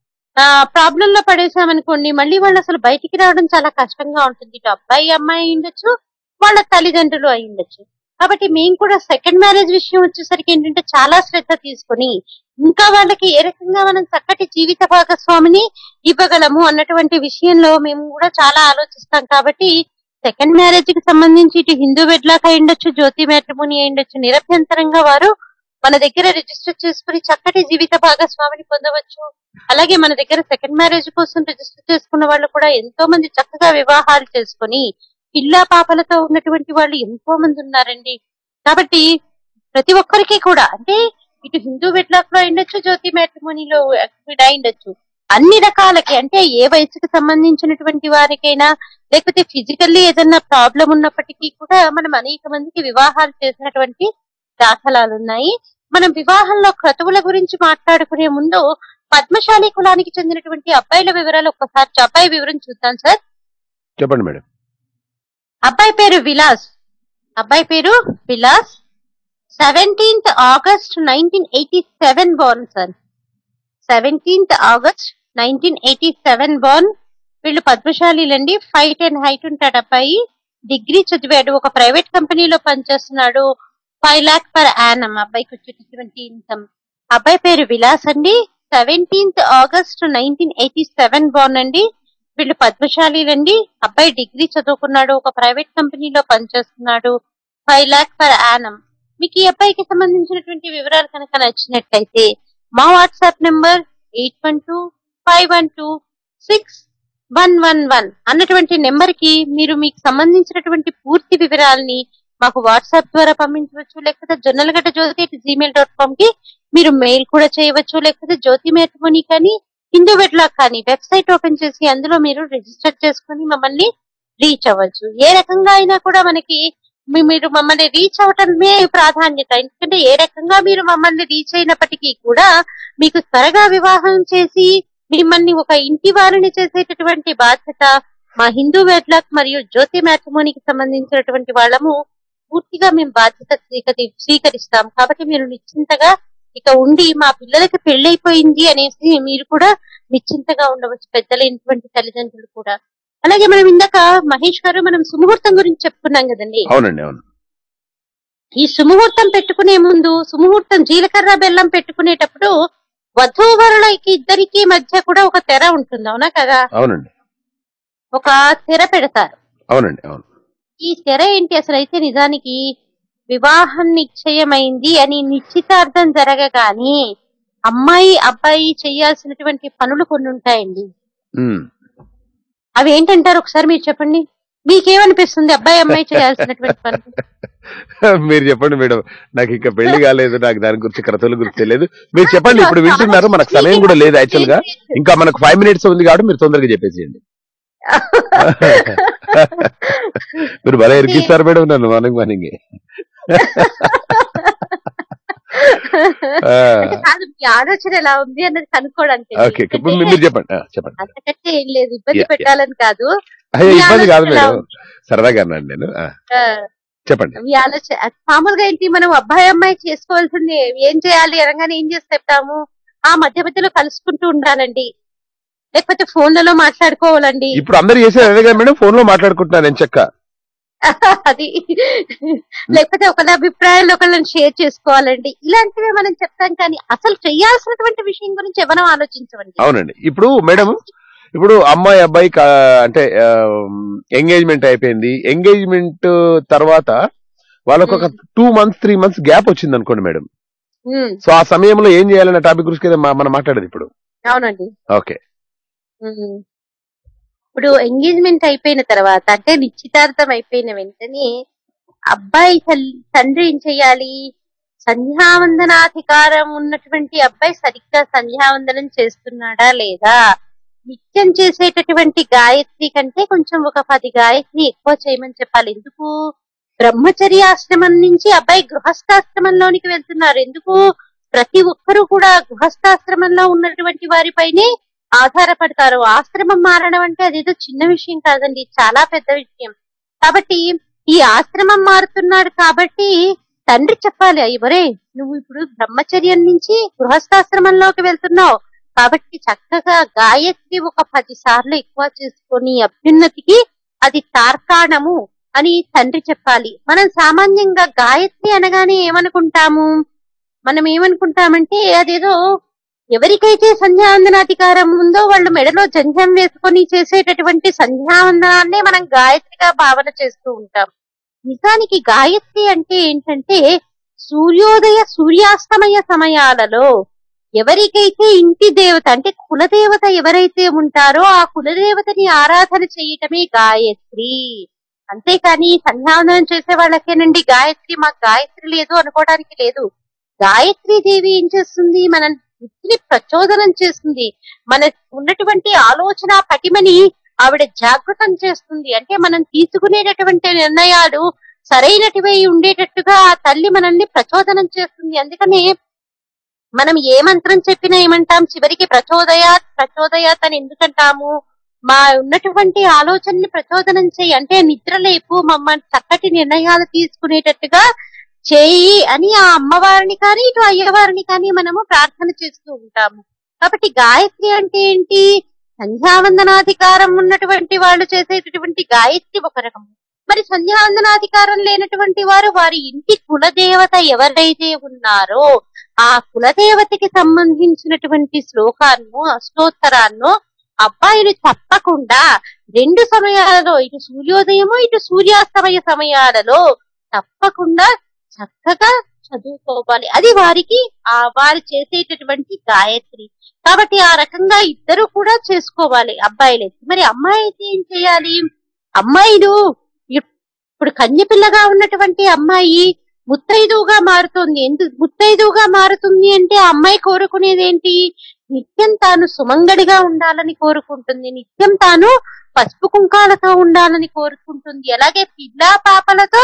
ఆ ప్రాబ్లం లో పడేసామనుకోండి మళ్ళీ వాళ్ళు అసలు బయటికి రావడం చాలా కష్టంగా ఉంటుంది ఇటు అబ్బాయి అమ్మాయి అయి ఉండొచ్చు వాళ్ళ తల్లిదండ్రులు అయి ఉండొచ్చు కాబట్టి మేము కూడా సెకండ్ మ్యారేజ్ విషయం వచ్చేసరికి ఏంటంటే చాలా శ్రద్ధ తీసుకొని ఇంకా వాళ్ళకి ఏ రకంగా మనం చక్కటి జీవిత భాగస్వామిని ఇవ్వగలము అన్నటువంటి విషయంలో మేము కూడా చాలా ఆలోచిస్తాం కాబట్టి సెకండ్ మ్యారేజ్ కి సంబంధించి ఇటు హిందూ వెడ్లాక్ అయి ఉండొచ్చు జ్యోతి మ్యాట్రిమోని అయి ఉండొచ్చు నిరభ్యంతరంగా వారు మన దగ్గర రిజిస్టర్ చేసుకుని చక్కటి జీవిత భాగస్వామిని పొందవచ్చు అలాగే మన దగ్గర సెకండ్ మ్యారేజ్ కోసం రిజిస్టర్ చేసుకున్న వాళ్ళు కూడా ఎంతో మంది చక్కగా వివాహాలు చేసుకొని పిల్లా పాపలతో ఉన్నటువంటి వాళ్ళు ఎంతో మంది ఉన్నారండి కాబట్టి ప్రతి ఒక్కరికి కూడా అంటే ఇటు హిందూ వెడ్లాక్ లో ఉండొచ్చు జ్యోతి మ్యాట్రిమోనీలో ఉండొచ్చు అన్ని రకాలకి అంటే ఏ వయసుకు సంబంధించినటువంటి వారికైనా లేకపోతే ఫిజికల్లీ ఏదన్నా ప్రాబ్లం ఉన్నప్పటికీ కూడా మనం అనేక మందికి వివాహాలు చేసినటువంటి దాఖలాలు ఉన్నాయి మనం వివాహంలో క్రతువుల గురించి మాట్లాడుకునే ముందు పద్మశాలి కులానికి చెందినటువంటి అబ్బాయిల వివరాలు ఒక్కసారి అబ్బాయి వివరం చూద్దాం సార్ చెప్పండి మేడం అబ్బాయి పేరు విలాస్ అబ్బాయి పేరు Vilas seventeenth August nineteen eighty seven born sir seventeenth August nineteen eighty seven born వీళ్ళు పద్మశాలీలండి ఫైవ్ టెన్ హైట్ ఉంటాడు అబ్బాయి డిగ్రీ చదివాడు ఒక ప్రైవేట్ కంపెనీలో పనిచేస్తున్నాడు ఫైవ్ లాక్ పర్ యానం అబ్బాయికి వచ్చేటటువంటి ఇన్కమ్ అబ్బాయి పేరు విలాస్ అండి seventeenth August nineteen eighty seven born అండి వీళ్ళు పద్మశాలీలండి అబ్బాయి డిగ్రీ చదువుకున్నాడు ఒక ప్రైవేట్ కంపెనీలో పనిచేస్తున్నాడు ఫైవ్ లాక్ పర్ యానం మీకు ఈ అబ్బాయికి సంబంధించినటువంటి వివరాలు కనుక నచ్చినట్లయితే మా WhatsApp number eight one two five one two six one one one అన్నటువంటి నెంబర్ కి మీరు మీకు సంబంధించినటువంటి పూర్తి వివరాలని మాకు వాట్సాప్ ద్వారా పంపించవచ్చు లేకపోతే Jonnalagadda Jyothi Gmail dot com కి మీరు మెయిల్ కూడా చేయవచ్చు లేకపోతే జ్యోతి మ్యాట్రిమోని కానీ హిందూ వెడ్లాక్ కానీ వెబ్సైట్ ఓపెన్ చేసి అందులో మీరు రిజిస్టర్ చేసుకుని మమ్మల్ని రీచ్ అవ్వచ్చు ఏ రకంగా అయినా కూడా మనకి మీ- మీరు మమ్మల్ని రీచ్ అవటమే ప్రాధాన్యత ఎందుకంటే ఏ రకంగా మీరు మమ్మల్ని రీచ్ అయినప్పటికీ కూడా మీకు త్వరగా వివాహం చేసి మిమ్మల్ని ఒక ఇంటి వారిని చేసేటటువంటి బాధ్యత మా హిందూ వెడ్లాక్ మరియు జ్యోతి మ్యాట్రిమోనికి సంబంధించినటువంటి వాళ్ళము పూర్తిగా మేము బాధ్యత స్వీకరి స్వీకరిస్తాం కాబట్టి మీరు నిశ్చింతగా ఇక ఉండి మా పిల్లలకి పెళ్ళైపోయింది అనేసి మీరు కూడా నిశ్చింతగా ఉండవచ్చు పెద్దలైనటువంటి తల్లిదండ్రులు కూడా అలాగే మనం ఇందాక మహేష్ గారు మనం సుముహూర్తం గురించి చెప్పుకున్నాం కదండి అవునండి అవును ఈ సుముహూర్తం పెట్టుకునే ముందు సుముహూర్తం జీలకర్ర బెల్లం పెట్టుకునేటప్పుడు వధూవరులకి ఇద్దరికి మధ్య కూడా ఒక తెర ఉంటుంది అవునా కదా అవునండి ఒక తెర పెడతారు అవునండి అవును ఈ తెర ఏంటి అసలు అయితే నిజానికి వివాహం నిశ్చయమైంది అని నిశ్చితార్థం జరగగానే అమ్మాయి అబ్బాయి చేయాల్సినటువంటి పనులు కొన్ని ఉంటాయండి ఉమ్. అవి ఏంటంటారు ఒకసారి మీరు చెప్పండి మీకేమనిపిస్తుంది అబ్బాయి అమ్మాయి చేయాల్సినటువంటి పనులు మీరు చెప్పండి మేడం నాకు ఇంకా పెళ్లి కాలేదు నాకు దాని గురించి క్రతువుల గురించి తెలియదు మీరు చెప్పండి ఇప్పుడు వింటున్నారు మనకు సమయం కూడా లేదు యాక్చువల్ గా ఇంకా మనకు ఫైవ్ మినిట్స్ ఉంది కాబట్టి మీరు తొందరగా చెప్పేసేయండి మీరు భలే ఇరికిస్తారు మేడం నన్ను మార్నింగ్ మార్నింగ్ అంటే కాదు మీ ఆలోచన ఎలా ఉంది అన్నది కనుక్కోవడానికి ఓకే ఇప్పుడు మీరు మీరు చెప్పండి ఆ, చెప్పండి అంతకంటే ఏం లేదు ఇబ్బంది Yeah, yeah. పెట్టాలని కాదు అయ్యో మీ ఇబ్బంది కాదు ఆలోచన ఎలా మేడం సరదాగా అన్నాను నేను ఆ, ఆ, చెప్పండి మీ ఆలోచన అది మామూలుగా ఏంటి మనం అబ్బాయి అమ్మాయి చేసుకోవాల్సింది ఏం చేయాలి అనగానే ఏం చేసి చెప్తాము ఆ మధ్య మధ్యలో కలుసుకుంటూ ఉండాలండి లేకపోతే ఫోన్లలో మాట్లాడుకోవాలండి ఇప్పుడు అందరు చేసేది అదే కదా మేడం ఫోన్ లో మాట్లాడుకుంటున్నాను నేను చెక్క అది లేకపోతే ఒకళ్ళ అభిప్రాయాలు ఒకళ్ళని షేర్ చేసుకోవాలండి ఇలాంటివి మనం చెప్తాం కానీ అసలు చేయాల్సినటువంటి విషయం గురించి ఎవరం ఆలోచించమండి అవునండి ఇప్పుడు మేడం ఇప్పుడు అమ్మాయి అబ్బాయి కా- అంటే ఎంగేజ్మెంట్ అయిపోయింది ఎంగేజ్మెంట్ తర్వాత వాళ్ళకు ఒక two months three months gap వచ్చింది అనుకోండి మేడం ఉమ్, సో ఆ సమయంలో ఏం చేయాలన్న టాపిక్ గురించి కదా మా- మనం మాట్లాడేది ఇప్పుడు అవునండి ఓకే ఉమ్. ఇప్పుడు ఎంగేజ్మెంట్ అయిపోయిన తర్వాత అంటే నిశ్చితార్థం అయిపోయిన వెంటనే అబ్బాయి తల్- తండ్రి ఏం చెయ్యాలి సంధ్యావందనాధికారం ఉన్నటువంటి అబ్బాయి సరిగ్గా సంధ్యావందనం చేస్తున్నాడా లేదా నిత్యం చేసేటటువంటి గాయత్రి కంటే కొంచెం ఒక పది గాయత్రి ఎక్కువ చేయమని చెప్పాలి ఎందుకు బ్రహ్మచర్యాశ్రమం నుంచి అబ్బాయి గృహస్థాశ్రమంలోనికి వెళ్తున్నారు ఎందుకు ప్రతి ఒక్కరూ కూడా గృహస్థాశ్రమంలో ఉన్నటువంటి వారిపైనే ఆధారపడతారు ఆశ్రమం మారడం అంటే అదేదో చిన్న విషయం కాదండి చాలా పెద్ద విషయం కాబట్టి ఈ ఆశ్రమం మారుతున్నాడు కాబట్టి తండ్రి చెప్పాలి ఎవరే నువ్వు ఇప్పుడు బ్రహ్మచర్యం నుంచి గృహస్థాశ్రమంలోకి వెళ్తున్నావు కాబట్టి చక్కగా గాయత్రి ఒక పది సార్లు ఎక్కువ చేసుకొని అభ్యున్నతికి అది తార్కాణము అని తండ్రి చెప్పాలి మనం సామాన్యంగా గాయత్రి అనగానే ఏమనుకుంటాము మనం ఏమనుకుంటామంటే అదేదో ఎవరికైతే సంధ్యావందనాధికారం ఉందో వాళ్ళు మెడలో జంధ్యం వేసుకొని చేసేటటువంటి సంధ్యావందనాన్నే మనం గాయత్రిగా భావన చేస్తూ ఉంటాం నిజానికి గాయత్రి అంటే ఏంటంటే సూర్యోదయ సూర్యాస్తమయ సమయాలలో ఎవరికైతే ఇంటి దేవత అంటే కులదేవత ఎవరైతే ఉంటారో ఆ కులదేవతని ఆరాధన చేయటమే గాయత్రి అంతేకాని సంధ్యావందనం చేసే వాళ్ళకేనండి గాయత్రి మాకు గాయత్రి లేదు అనుకోవడానికి లేదు గాయత్రి దేవి ఏం చేస్తుంది మన బుద్ధిని ప్రచోదనం చేస్తుంది మన ఉన్నటువంటి ఆలోచన పటిమని ఆవిడ జాగృతం చేస్తుంది అంటే మనం తీసుకునేటటువంటి నిర్ణయాలు సరైనటివై ఉండేటట్టుగా ఆ తల్లి మనల్ని ప్రచోదనం చేస్తుంది అందుకనే మనం ఏ మంత్రం చెప్పినా ఏమంటాం చివరికి ప్రచోదయాత్ ప్రచోదయాత్ అని ఎందుకంటాము మా ఉన్నటువంటి ఆలోచనని ప్రచోదనం చేయి అంటే నిద్రలేపు మమ్మల్ని చక్కటి నిర్ణయాలు తీసుకునేటట్టుగా చేయి అని ఆ అమ్మవారిని కానీ ఇటు అయ్యవారిని కానీ మనము ప్రార్థన చేస్తూ ఉంటాము కాబట్టి గాయత్రి అంటే ఏంటి సంధ్యావందనాధికారం ఉన్నటువంటి వాళ్ళు చేసేటటువంటి గాయత్రి ఒక రకము మరి సంధ్యావందనాధికారం లేనటువంటి వారు వారి ఇంటి కులదేవత ఎవరైతే ఉన్నారో ఆ కులదేవతకి సంబంధించినటువంటి శ్లోకాన్ని అష్టోత్తరాన్నో అబ్బాయిలు తప్పకుండా రెండు సమయాలలో ఇటు సూర్యోదయము ఇటు సూర్యాస్తమయ సమయాలలో తప్పకుండా చక్కగా చదువుకోవాలి అది వారికి ఆ వారు చేసేటటువంటి గాయత్రి కాబట్టి ఆ రకంగా ఇద్దరు కూడా చేసుకోవాలి అబ్బాయిలు మరి అమ్మాయి అయితే ఏం చేయాలి అమ్మాయిలు ఇప్పుడు కన్యపిల్లగా ఉన్నటువంటి అమ్మాయి ముత్తైదువుగా మారుతుంది ఎందుకు ముత్తైదువుగా మారుతుంది అంటే ఆ అమ్మాయి కోరుకునేది ఏంటి నిత్యం తాను సుమంగడిగా ఉండాలని కోరుకుంటుంది నిత్యం తాను పసుపు కుంకాలతో ఉండాలని కోరుకుంటుంది అలాగే పిల్ల పాపలతో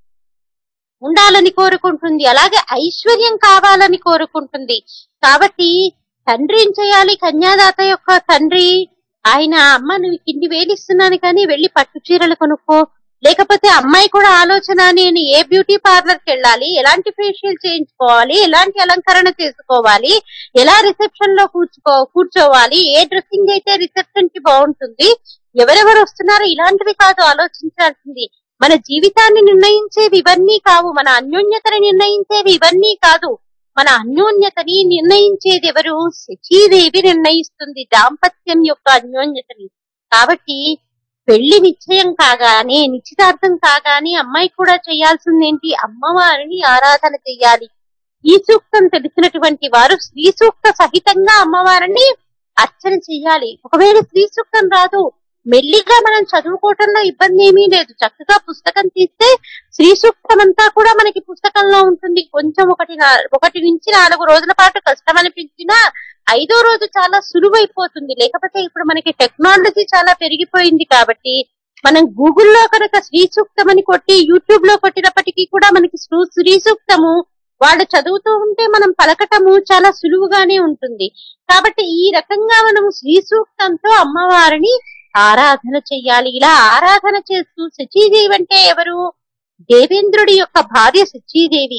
ఉండాలని కోరుకుంటుంది అలాగే ఐశ్వర్యం కావాలని కోరుకుంటుంది కాబట్టి తండ్రి ఏం చేయాలి కన్యాదాత యొక్క తండ్రి ఆయన అమ్మ నువ్వు కింది వేలిస్తున్నాను కానీ వెళ్ళి పట్టు చీరలు కొనుక్కో లేకపోతే అమ్మాయి కూడా ఆలోచన నేను ఏ బ్యూటీ పార్లర్ కి వెళ్ళాలి ఎలాంటి ఫేషియల్ చేయించుకోవాలి ఎలాంటి అలంకరణ చేసుకోవాలి ఎలా రిసెప్షన్ లో కూర్చుకో కూర్చోవాలి ఏ డ్రెస్సింగ్ అయితే రిసెప్షన్ కి బాగుంటుంది ఎవరెవరు వస్తున్నారో ఇలాంటివి కాదు ఆలోచించాల్సింది మన జీవితాన్ని నిర్ణయించేవి ఇవన్నీ కావు మన అన్యోన్యతని నిర్ణయించేవి ఇవన్నీ కాదు మన అన్యోన్యతని నిర్ణయించేది ఎవరు శచీదేవి నిర్ణయిస్తుంది దాంపత్యం యొక్క అన్యోన్యతని కాబట్టి పెళ్లి నిశ్చయం కాగానే నిశ్చితార్థం కాగానే అమ్మాయి కూడా చేయాల్సింది ఏంటి అమ్మవారిని ఆరాధన చెయ్యాలి ఈ సూక్తం తెలిసినటువంటి వారు శ్రీ సూక్త సహితంగా అమ్మవారిని అర్చన చెయ్యాలి ఒకవేళ శ్రీ సూక్తం రాదు మెల్లిగా మనం చదువుకోవటంలో ఇబ్బంది ఏమీ లేదు చక్కగా పుస్తకం తీస్తే శ్రీ సూక్తం అంతా కూడా మనకి పుస్తకంలో ఉంటుంది కొంచెం ఒకటి నా- ఒకటి నుంచి నాలుగు రోజుల పాటు కష్టం అనిపించినా ఐదో రోజు చాలా సులువైపోతుంది లేకపోతే ఇప్పుడు మనకి టెక్నాలజీ చాలా పెరిగిపోయింది కాబట్టి మనం గూగుల్లో కనుక శ్రీ సూక్తం అని కొట్టి యూట్యూబ్ లో కొట్టినప్పటికీ కూడా మనకి శ్రీ- శ్రీ సూక్తము వాళ్ళు చదువుతూ ఉంటే మనం పలకటము చాలా సులువుగానే ఉంటుంది కాబట్టి ఈ రకంగా మనము శ్రీ సూక్తంతో అమ్మవారిని ఆరాధన చెయ్యాలి ఇలా ఆరాధన చేస్తూ శచీదేవి అంటే ఎవరు దేవేంద్రుడి యొక్క భార్య శచీదేవి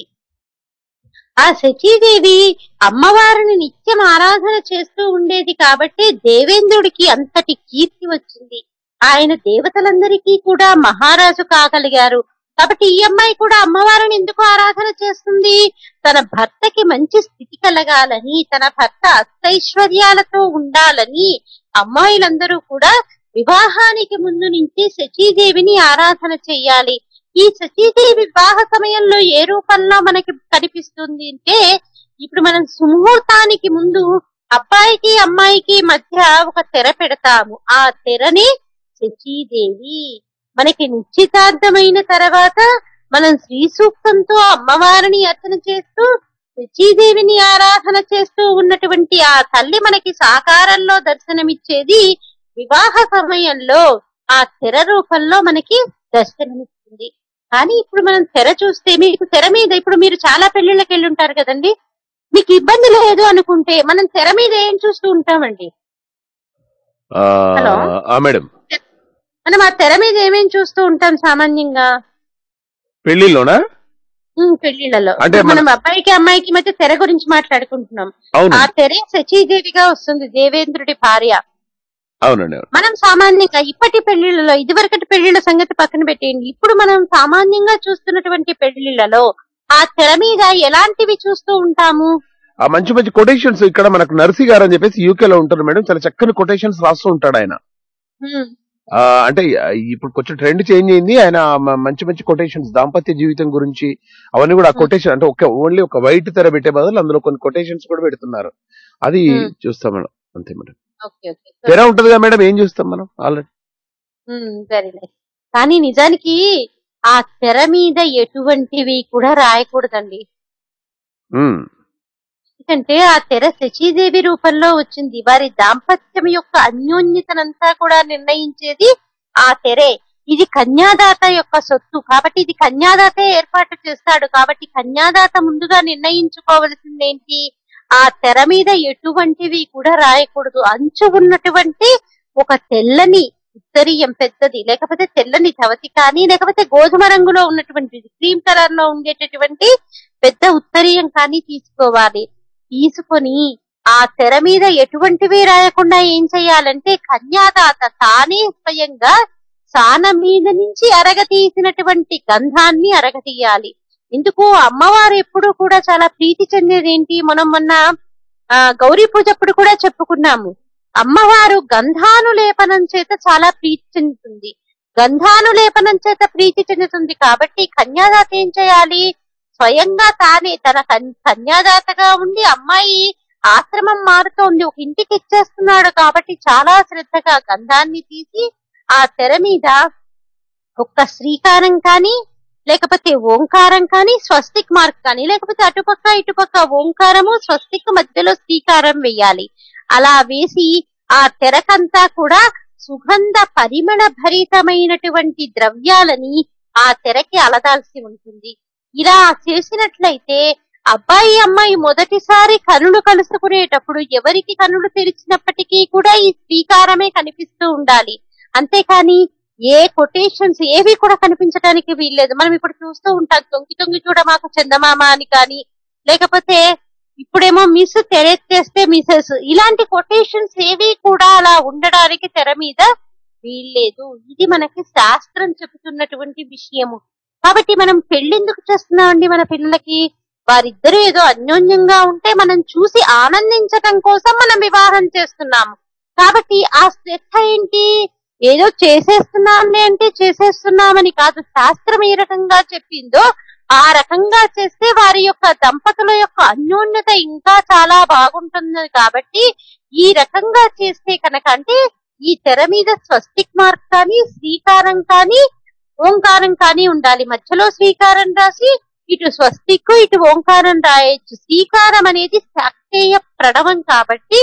ఆ శచీదేవి అమ్మవారిని నిత్యం ఆరాధన చేస్తూ ఉండేది కాబట్టి దేవేంద్రుడికి అంతటి కీర్తి వచ్చింది ఆయన దేవతలందరికీ కూడా మహారాజు కాగలిగారు కాబట్టి ఈ అమ్మాయి కూడా అమ్మవారిని ఎందుకు ఆరాధన చేస్తుంది తన భర్తకి మంచి స్థితి కలగాలని తన భర్త అష్టైశ్వర్యాలతో ఉండాలని అమ్మాయిలందరూ కూడా వివాహానికి ముందు నుంచి శచీదేవిని ఆరాధన చెయ్యాలి ఈ శచీదేవి వివాహ సమయంలో ఏ రూపంలో మనకి కనిపిస్తుంది అంటే ఇప్పుడు మనం సుముహూర్తానికి ముందు అబ్బాయికి అమ్మాయికి మధ్య ఒక తెర పెడతాము ఆ తెరని శచీదేవి మనకి నిశ్చితార్థమైన తర్వాత మనం శ్రీ సూక్తంతో అమ్మవారిని అర్చన చేస్తూ శచీదేవిని ఆరాధన చేస్తూ ఉన్నటువంటి ఆ తల్లి మనకి సాకారంలో దర్శనమిచ్చేది వివాహ సమయంలో ఆ తెర రూపంలో మనకి దర్శనమిస్తుంది కానీ ఇప్పుడు మనం తెర చూస్తే మీకు తెర మీద ఇప్పుడు మీరు చాలా పెళ్లిళ్ళకి వెళ్ళి ఉంటారు కదండి మీకు ఇబ్బంది లేదు అనుకుంటే మనం తెర మీద ఏం చూస్తూ ఉంటామండి హలో. ఆ మేడం మనం ఆ తెర మీద ఏమేం చూస్తూ ఉంటాం సామాన్యంగా పెళ్లిలోనా ఉమ్, పెళ్లిళ్ళలో అంటే ఇప్పుడు మనం మన- అబ్బాయికి అమ్మాయికి మధ్య తెర గురించి మాట్లాడుకుంటున్నాం అవును ఆ తెరే శచీదేవిగా వస్తుంది దేవేంద్రుడి భార్య అవునండి అవును. మనం సామాన్యంగా ఇప్పటి పెళ్లిళ్లలో ఇదివరకటి పెళ్లిళ్ల సంగతి పక్కన పెట్టేయండి ఇప్పుడు మనం సామాన్యంగా చూస్తున్నటువంటి పెళ్లిళ్లలో ఆ తెర మీద ఎలాంటివి చూస్తూ ఉంటాము ఆ మంచి మంచి కొటేషన్స్ ఇక్కడ మనకు నర్సి గారు అని చెప్పేసి యూకే లో ఉంటారు మేడం చాలా చక్కని కొటేషన్స్ రాస్తూ ఉంటాడు ఆయన ఉమ్, ఆ, అంటే ఆ, ఇప్పుడు కొంచెం ట్రెండ్ చేంజ్ అయింది ఆయన మ- మంచి మంచి కొటేషన్స్ దాంపత్య జీవితం గురించి అవన్నీ కూడా ఆ కొటేషన్ అంటే ఒక ఓన్లీ ఒక వైట్ తెర పెట్టే బదులు అందులో కొన్ని కొటేషన్స్ కూడా పెడుతున్నారు అది Hmm. చూస్తాం మేడం అంతే మేడం ఓకే ఓకే తెర ఉంటది కదా మేడం ఏం చూస్తాం మనం ఆల్రెడీ వెరీ నైస్ కానీ నిజానికి ఆ తెర మీద ఎటువంటివి కూడా రాయకూడదండి ఎందుకంటే ఆ తెర శచీదేవి రూపంలో వచ్చింది వారి దాంపత్యం యొక్క అన్యోన్యతనంతా కూడా నిర్ణయించేది ఆ తెరే ఇది కన్యాదాత యొక్క సొత్తు కాబట్టి ఇది కన్యాదాతే ఏర్పాటు చేస్తాడు కాబట్టి కన్యాదాత ముందుగా నిర్ణయించుకోవలసింది ఏంటి ఆ తెర మీద ఎటువంటివి కూడా రాయకూడదు అంచు ఉన్నటువంటి ఒక తెల్లని ఉత్తరీయం పెద్దది లేకపోతే తెల్లని ధవతి కానీ లేకపోతే గోధుమ రంగులో ఉన్నటువంటిది క్రీమ్ కలర్ లో ఉండేటటువంటి పెద్ద ఉత్తరీయం కానీ తీసుకోవాలి తీసుకొని ఆ తెర మీద ఎటువంటివి రాయకుండా ఏం చేయాలంటే కన్యాదాత తానే స్వయంగా సాన మీద నుంచి అరగతీసినటువంటి గంధాన్ని అరగతీయాలి ఎందుకు అమ్మవారు ఎప్పుడు కూడా చాలా ప్రీతి చెందేది ఏంటి మనం మొన్న ఆ, గౌరీ పూజ అప్పుడు కూడా చెప్పుకున్నాము అమ్మవారు గంధానులేపనం చేత చాలా ప్రీతి చెందుతుంది గంధానులేపనం చేత ప్రీతి చెందుతుంది కాబట్టి కన్యాదాత ఏం చేయాలి స్వయంగా తానే తన కన్- కన్యాదాతగా ఉండి అమ్మాయి ఆశ్రమం మారుతోంది ఒక ఇంటికి ఇచ్చేస్తున్నాడు కాబట్టి చాలా శ్రద్ధగా గంధాన్ని తీసి ఆ తెర మీద ఒక్క శ్రీకారం కానీ లేకపోతే ఓంకారం కానీ స్వస్తిక్ మార్క్ కానీ లేకపోతే అటుపక్క ఇటుపక్క ఓంకారము స్వస్తిక్ మధ్యలో శ్రీకారం వేయాలి అలా వేసి ఆ తెరకంతా కూడా సుగంధ పరిమళ భరితమైనటువంటి ద్రవ్యాలని ఆ తెరకి అలదాల్సి ఉంటుంది ఇలా చేసినట్లయితే అబ్బాయి అమ్మాయి మొదటిసారి కనులు కలుసుకునేటప్పుడు ఎవరికి కనులు తెరిచినప్పటికీ కూడా ఈ శ్రీకారమే కనిపిస్తూ ఉండాలి అంతేకాని ఏ కొటేషన్స్ ఏవి కూడా కనిపించడానికి వీల్లేదు మనం ఇప్పుడు చూస్తూ ఉంటాం తొంగి తొంగి చూడ మాకు చందమామ అని కానీ లేకపోతే ఇప్పుడేమో మిస్ తెరెత్తేస్తే మిసెస్ ఇలాంటి కొటేషన్స్ ఏవి కూడా అలా ఉండడానికి తెర మీద వీల్లేదు ఇది మనకి శాస్త్రం చెబుతున్నటువంటి విషయము కాబట్టి మనం పెళ్ళెందుకు చేస్తున్నామండి మన పిల్లలకి వారిద్దరూ ఏదో అన్యోన్యంగా ఉంటే మనం చూసి ఆనందించటం కోసం మనం వివాహం చేస్తున్నాము కాబట్టి ఆ శ్రద్ధ ఏంటి ఏదో చేసేస్తున్నాంలే అంటే చేసేస్తున్నామని కాదు శాస్త్రం ఏ రకంగా చెప్పిందో ఆ రకంగా చేస్తే వారి యొక్క దంపతుల యొక్క అన్యోన్యత ఇంకా చాలా బాగుంటుంది కాబట్టి ఈ రకంగా చేస్తే కనుక అంటే ఈ తెర మీద స్వస్తిక్ మార్క్ కానీ శ్రీకారం కానీ ఓంకారం కానీ ఉండాలి మధ్యలో శ్రీకారం రాసి ఇటు స్వస్తిక్ ఇటు ఓంకారం రాయొచ్చు శ్రీకారం అనేది శాక్తేయ ప్రణవం కాబట్టి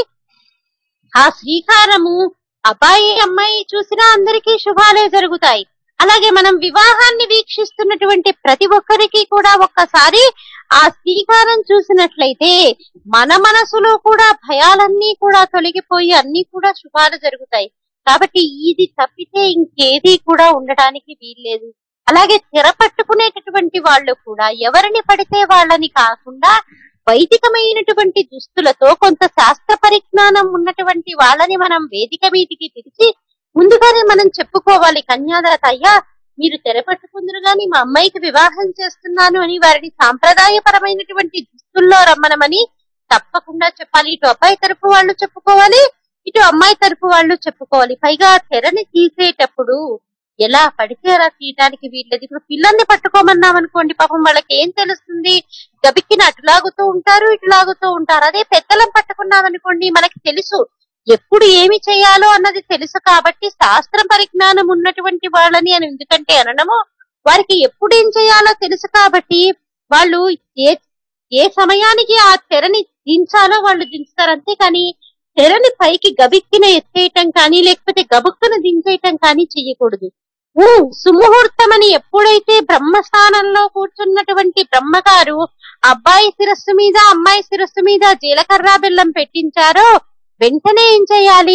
ఆ శ్రీకారము అబ్బాయి అమ్మాయి చూసినా అందరికీ శుభాలే జరుగుతాయి అలాగే మనం వివాహాన్ని వీక్షిస్తున్నటువంటి ప్రతి ఒక్కరికి కూడా ఒక్కసారి ఆ శ్రీకారం చూసినట్లయితే మన మనసులో కూడా భయాలన్నీ కూడా తొలగిపోయి అన్ని కూడా శుభాలు జరుగుతాయి కాబట్టి ఇది తప్పితే ఇంకేది కూడా ఉండడానికి వీల్లేదు అలాగే తెర పట్టుకునేటటువంటి వాళ్ళు కూడా ఎవరిని పడితే వాళ్ళని కాకుండా వైదికమైనటువంటి దుస్తులతో కొంత శాస్త్ర పరిజ్ఞానం ఉన్నటువంటి వాళ్ళని మనం వేదిక మీదికి పిలిచి ముందుగానే మనం చెప్పుకోవాలి కన్యాదాత అయ్యా మీరు తెర పట్టుకుందరు గాని మా అమ్మాయికి వివాహం చేస్తున్నాను అని వారిని సాంప్రదాయపరమైనటువంటి దుస్తుల్లో రమ్మనమని తప్పకుండా చెప్పాలి ఇటు అబ్బాయి తరపు వాళ్ళు చెప్పుకోవాలి ఇటు అమ్మాయి తరపు వాళ్ళు చెప్పుకోవాలి పైగా ఆ తెరని తీసేటప్పుడు ఎలా పడితే అలా తీయడానికి వీల్లేదు ఇప్పుడు పిల్లల్ని పట్టుకోమన్నాం అనుకోండి పాపం వాళ్ళకి ఏం తెలుస్తుంది గబిక్కిన అటు లాగుతూ ఉంటారు ఇటు లాగుతూ ఉంటారు అదే పెద్దలం పట్టుకున్నాం అనుకోండి మనకి తెలుసు ఎప్పుడు ఏమి చేయాలో అన్నది తెలుసు కాబట్టి శాస్త్ర పరిజ్ఞానం ఉన్నటువంటి వాళ్ళని అని ఎందుకంటే అనడము వారికి ఎప్పుడు ఏం చేయాలో తెలుసు కాబట్టి వాళ్ళు ఏ ఏ సమయానికి ఆ తెరని దించాలో వాళ్ళు దించుతారు అంతేకాని తెరని పైకి గబిక్కిన ఎత్తేయటం కానీ లేకపోతే గబుక్కున దించేయటం కానీ చెయ్యకూడదు ఊ సుముహూర్తం అని ఎప్పుడైతే బ్రహ్మస్థానంలో కూర్చున్నటువంటి బ్రహ్మగారు అబ్బాయి శిరస్సు మీద అమ్మాయి శిరస్సు మీద జీలకర్ర బెల్లం పెట్టించారో వెంటనే ఏం చేయాలి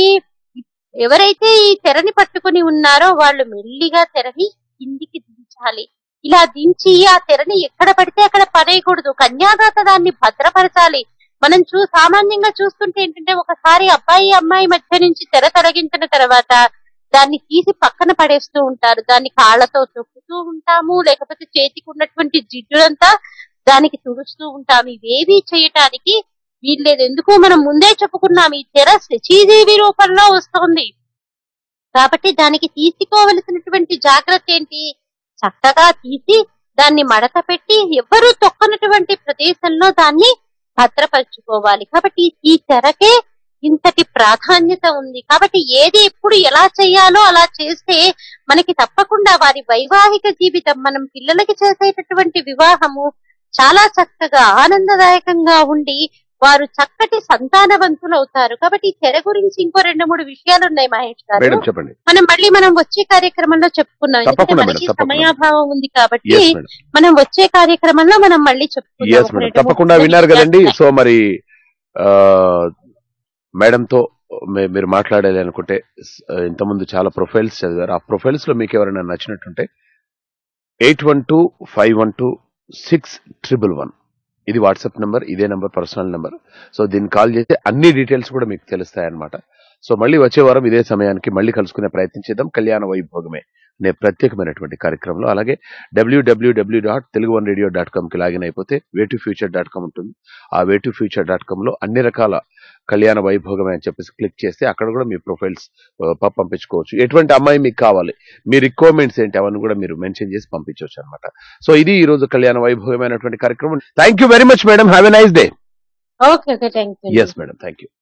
ఎవరైతే ఈ తెరని పట్టుకుని ఉన్నారో వాళ్ళు మెల్లిగా తెరని కిందికి దించాలి ఇలా దించి ఆ తెరని ఎక్కడ పడితే అక్కడ పడేయకూడదు కన్యాదాత దాన్ని భద్రపరచాలి మనం చూ సామాన్యంగా చూస్తుంటే ఏంటంటే ఒకసారి అబ్బాయి అమ్మాయి మధ్య నుంచి తెర తొలగించిన తర్వాత దాన్ని తీసి పక్కన పడేస్తూ ఉంటారు దాన్ని కాళ్ళతో తొక్కుతూ ఉంటాము లేకపోతే చేతికి ఉన్నటువంటి జిడ్డులంతా దానికి తుడుస్తూ ఉంటాము ఇవేవి చేయటానికి వీల్లేదు ఎందుకు మనం ముందే చెప్పుకున్నాం ఈ తెర శచీదేవి రూపంలో వస్తుంది కాబట్టి దానికి తీసుకోవలసినటువంటి జాగ్రత్త ఏంటి చక్కగా తీసి దాన్ని మడత పెట్టి ఎవ్వరూ తొక్కనటువంటి ప్రదేశంలో దాన్ని భద్రపరచుకోవాలి కాబట్టి ఈ తెరకే ఇంతటి ప్రాధాన్యత ఉంది కాబట్టి ఏది ఎప్పుడు ఎలా చేయాలో అలా చేస్తే మనకి తప్పకుండా వారి వైవాహిక జీవితం మనం పిల్లలకి చేసేటటువంటి వివాహము చాలా చక్కగా ఆనందదాయకంగా ఉండి వారు చక్కటి సంతానవంతులు అవుతారు కాబట్టి ఈ తెర గురించి ఇంకో రెండు మూడు విషయాలు ఉన్నాయి మహేష్ గారు మేడం చెప్పండి మనం మళ్ళీ మనం వచ్చే కార్యక్రమంలో చెప్పుకున్నాం ఎందుకంటే తప్పకుండా మేడం, మనకి తప్పకుండా. సమయాభావం ఉంది కాబట్టి ఎస్ మేడం మనం వచ్చే కార్యక్రమంలో మనం మళ్ళీ చెప్పుకుందాం ఎస్ ఒక మేడం రెండు మూడు తప్పకుండా విన్నారు విషయాలు కదండి ఉన్నాయి. సో మరి ఆ, మేడంతో మీ- మీరు మాట్లాడాలి అనుకుంటే స్- ఇంతకుముందు చాలా ప్రొఫైల్స్ చదివారు ఆ ప్రొఫైల్స్ లో మీకు ఎవరైనా నచ్చినట్టుంటే eight one two five one two six triple one ఇది వాట్సాప్ నెంబర్ ఇదే నెంబర్ పర్సనల్ నెంబర్ సో దీన్ని కాల్ చేస్తే అన్ని డీటెయిల్స్ కూడా మీకు తెలుస్తాయి అన్నమాట సో మళ్ళీ వచ్చే వారం ఇదే సమయానికి మళ్ళీ కలుసుకునే ప్రయత్నం చేద్దాం కళ్యాణ వైభోగమే అనే ప్రత్యేకమైనటువంటి కార్యక్రమంలో అలాగే WWW dot Telugu one radio dot కామ్కి లాగిన్ అయిపోతే way to future dot com ఉంటుంది ఆ వే టు ఫ్యూచర్ డాట్ కామ్లో అన్ని రకాల కళ్యాణ వైభోగమే అని చెప్పేసి క్లిక్ చేస్తే అక్కడ కూడా మీ ప్రొఫైల్స్ పంపించుకోవచ్చు ఎటువంటి అమ్మాయి మీకు కావాలి మీ రిక్వైర్మెంట్స్ ఏంటి అవన్నీ కూడా మీరు మెన్షన్ చేసి పంపించవచ్చు అనమాట సో ఇది ఈ రోజు కళ్యాణ వైభోగమైనటువంటి కార్యక్రమం thank you very much madam have a nice day okay okay thank you yes madam thank you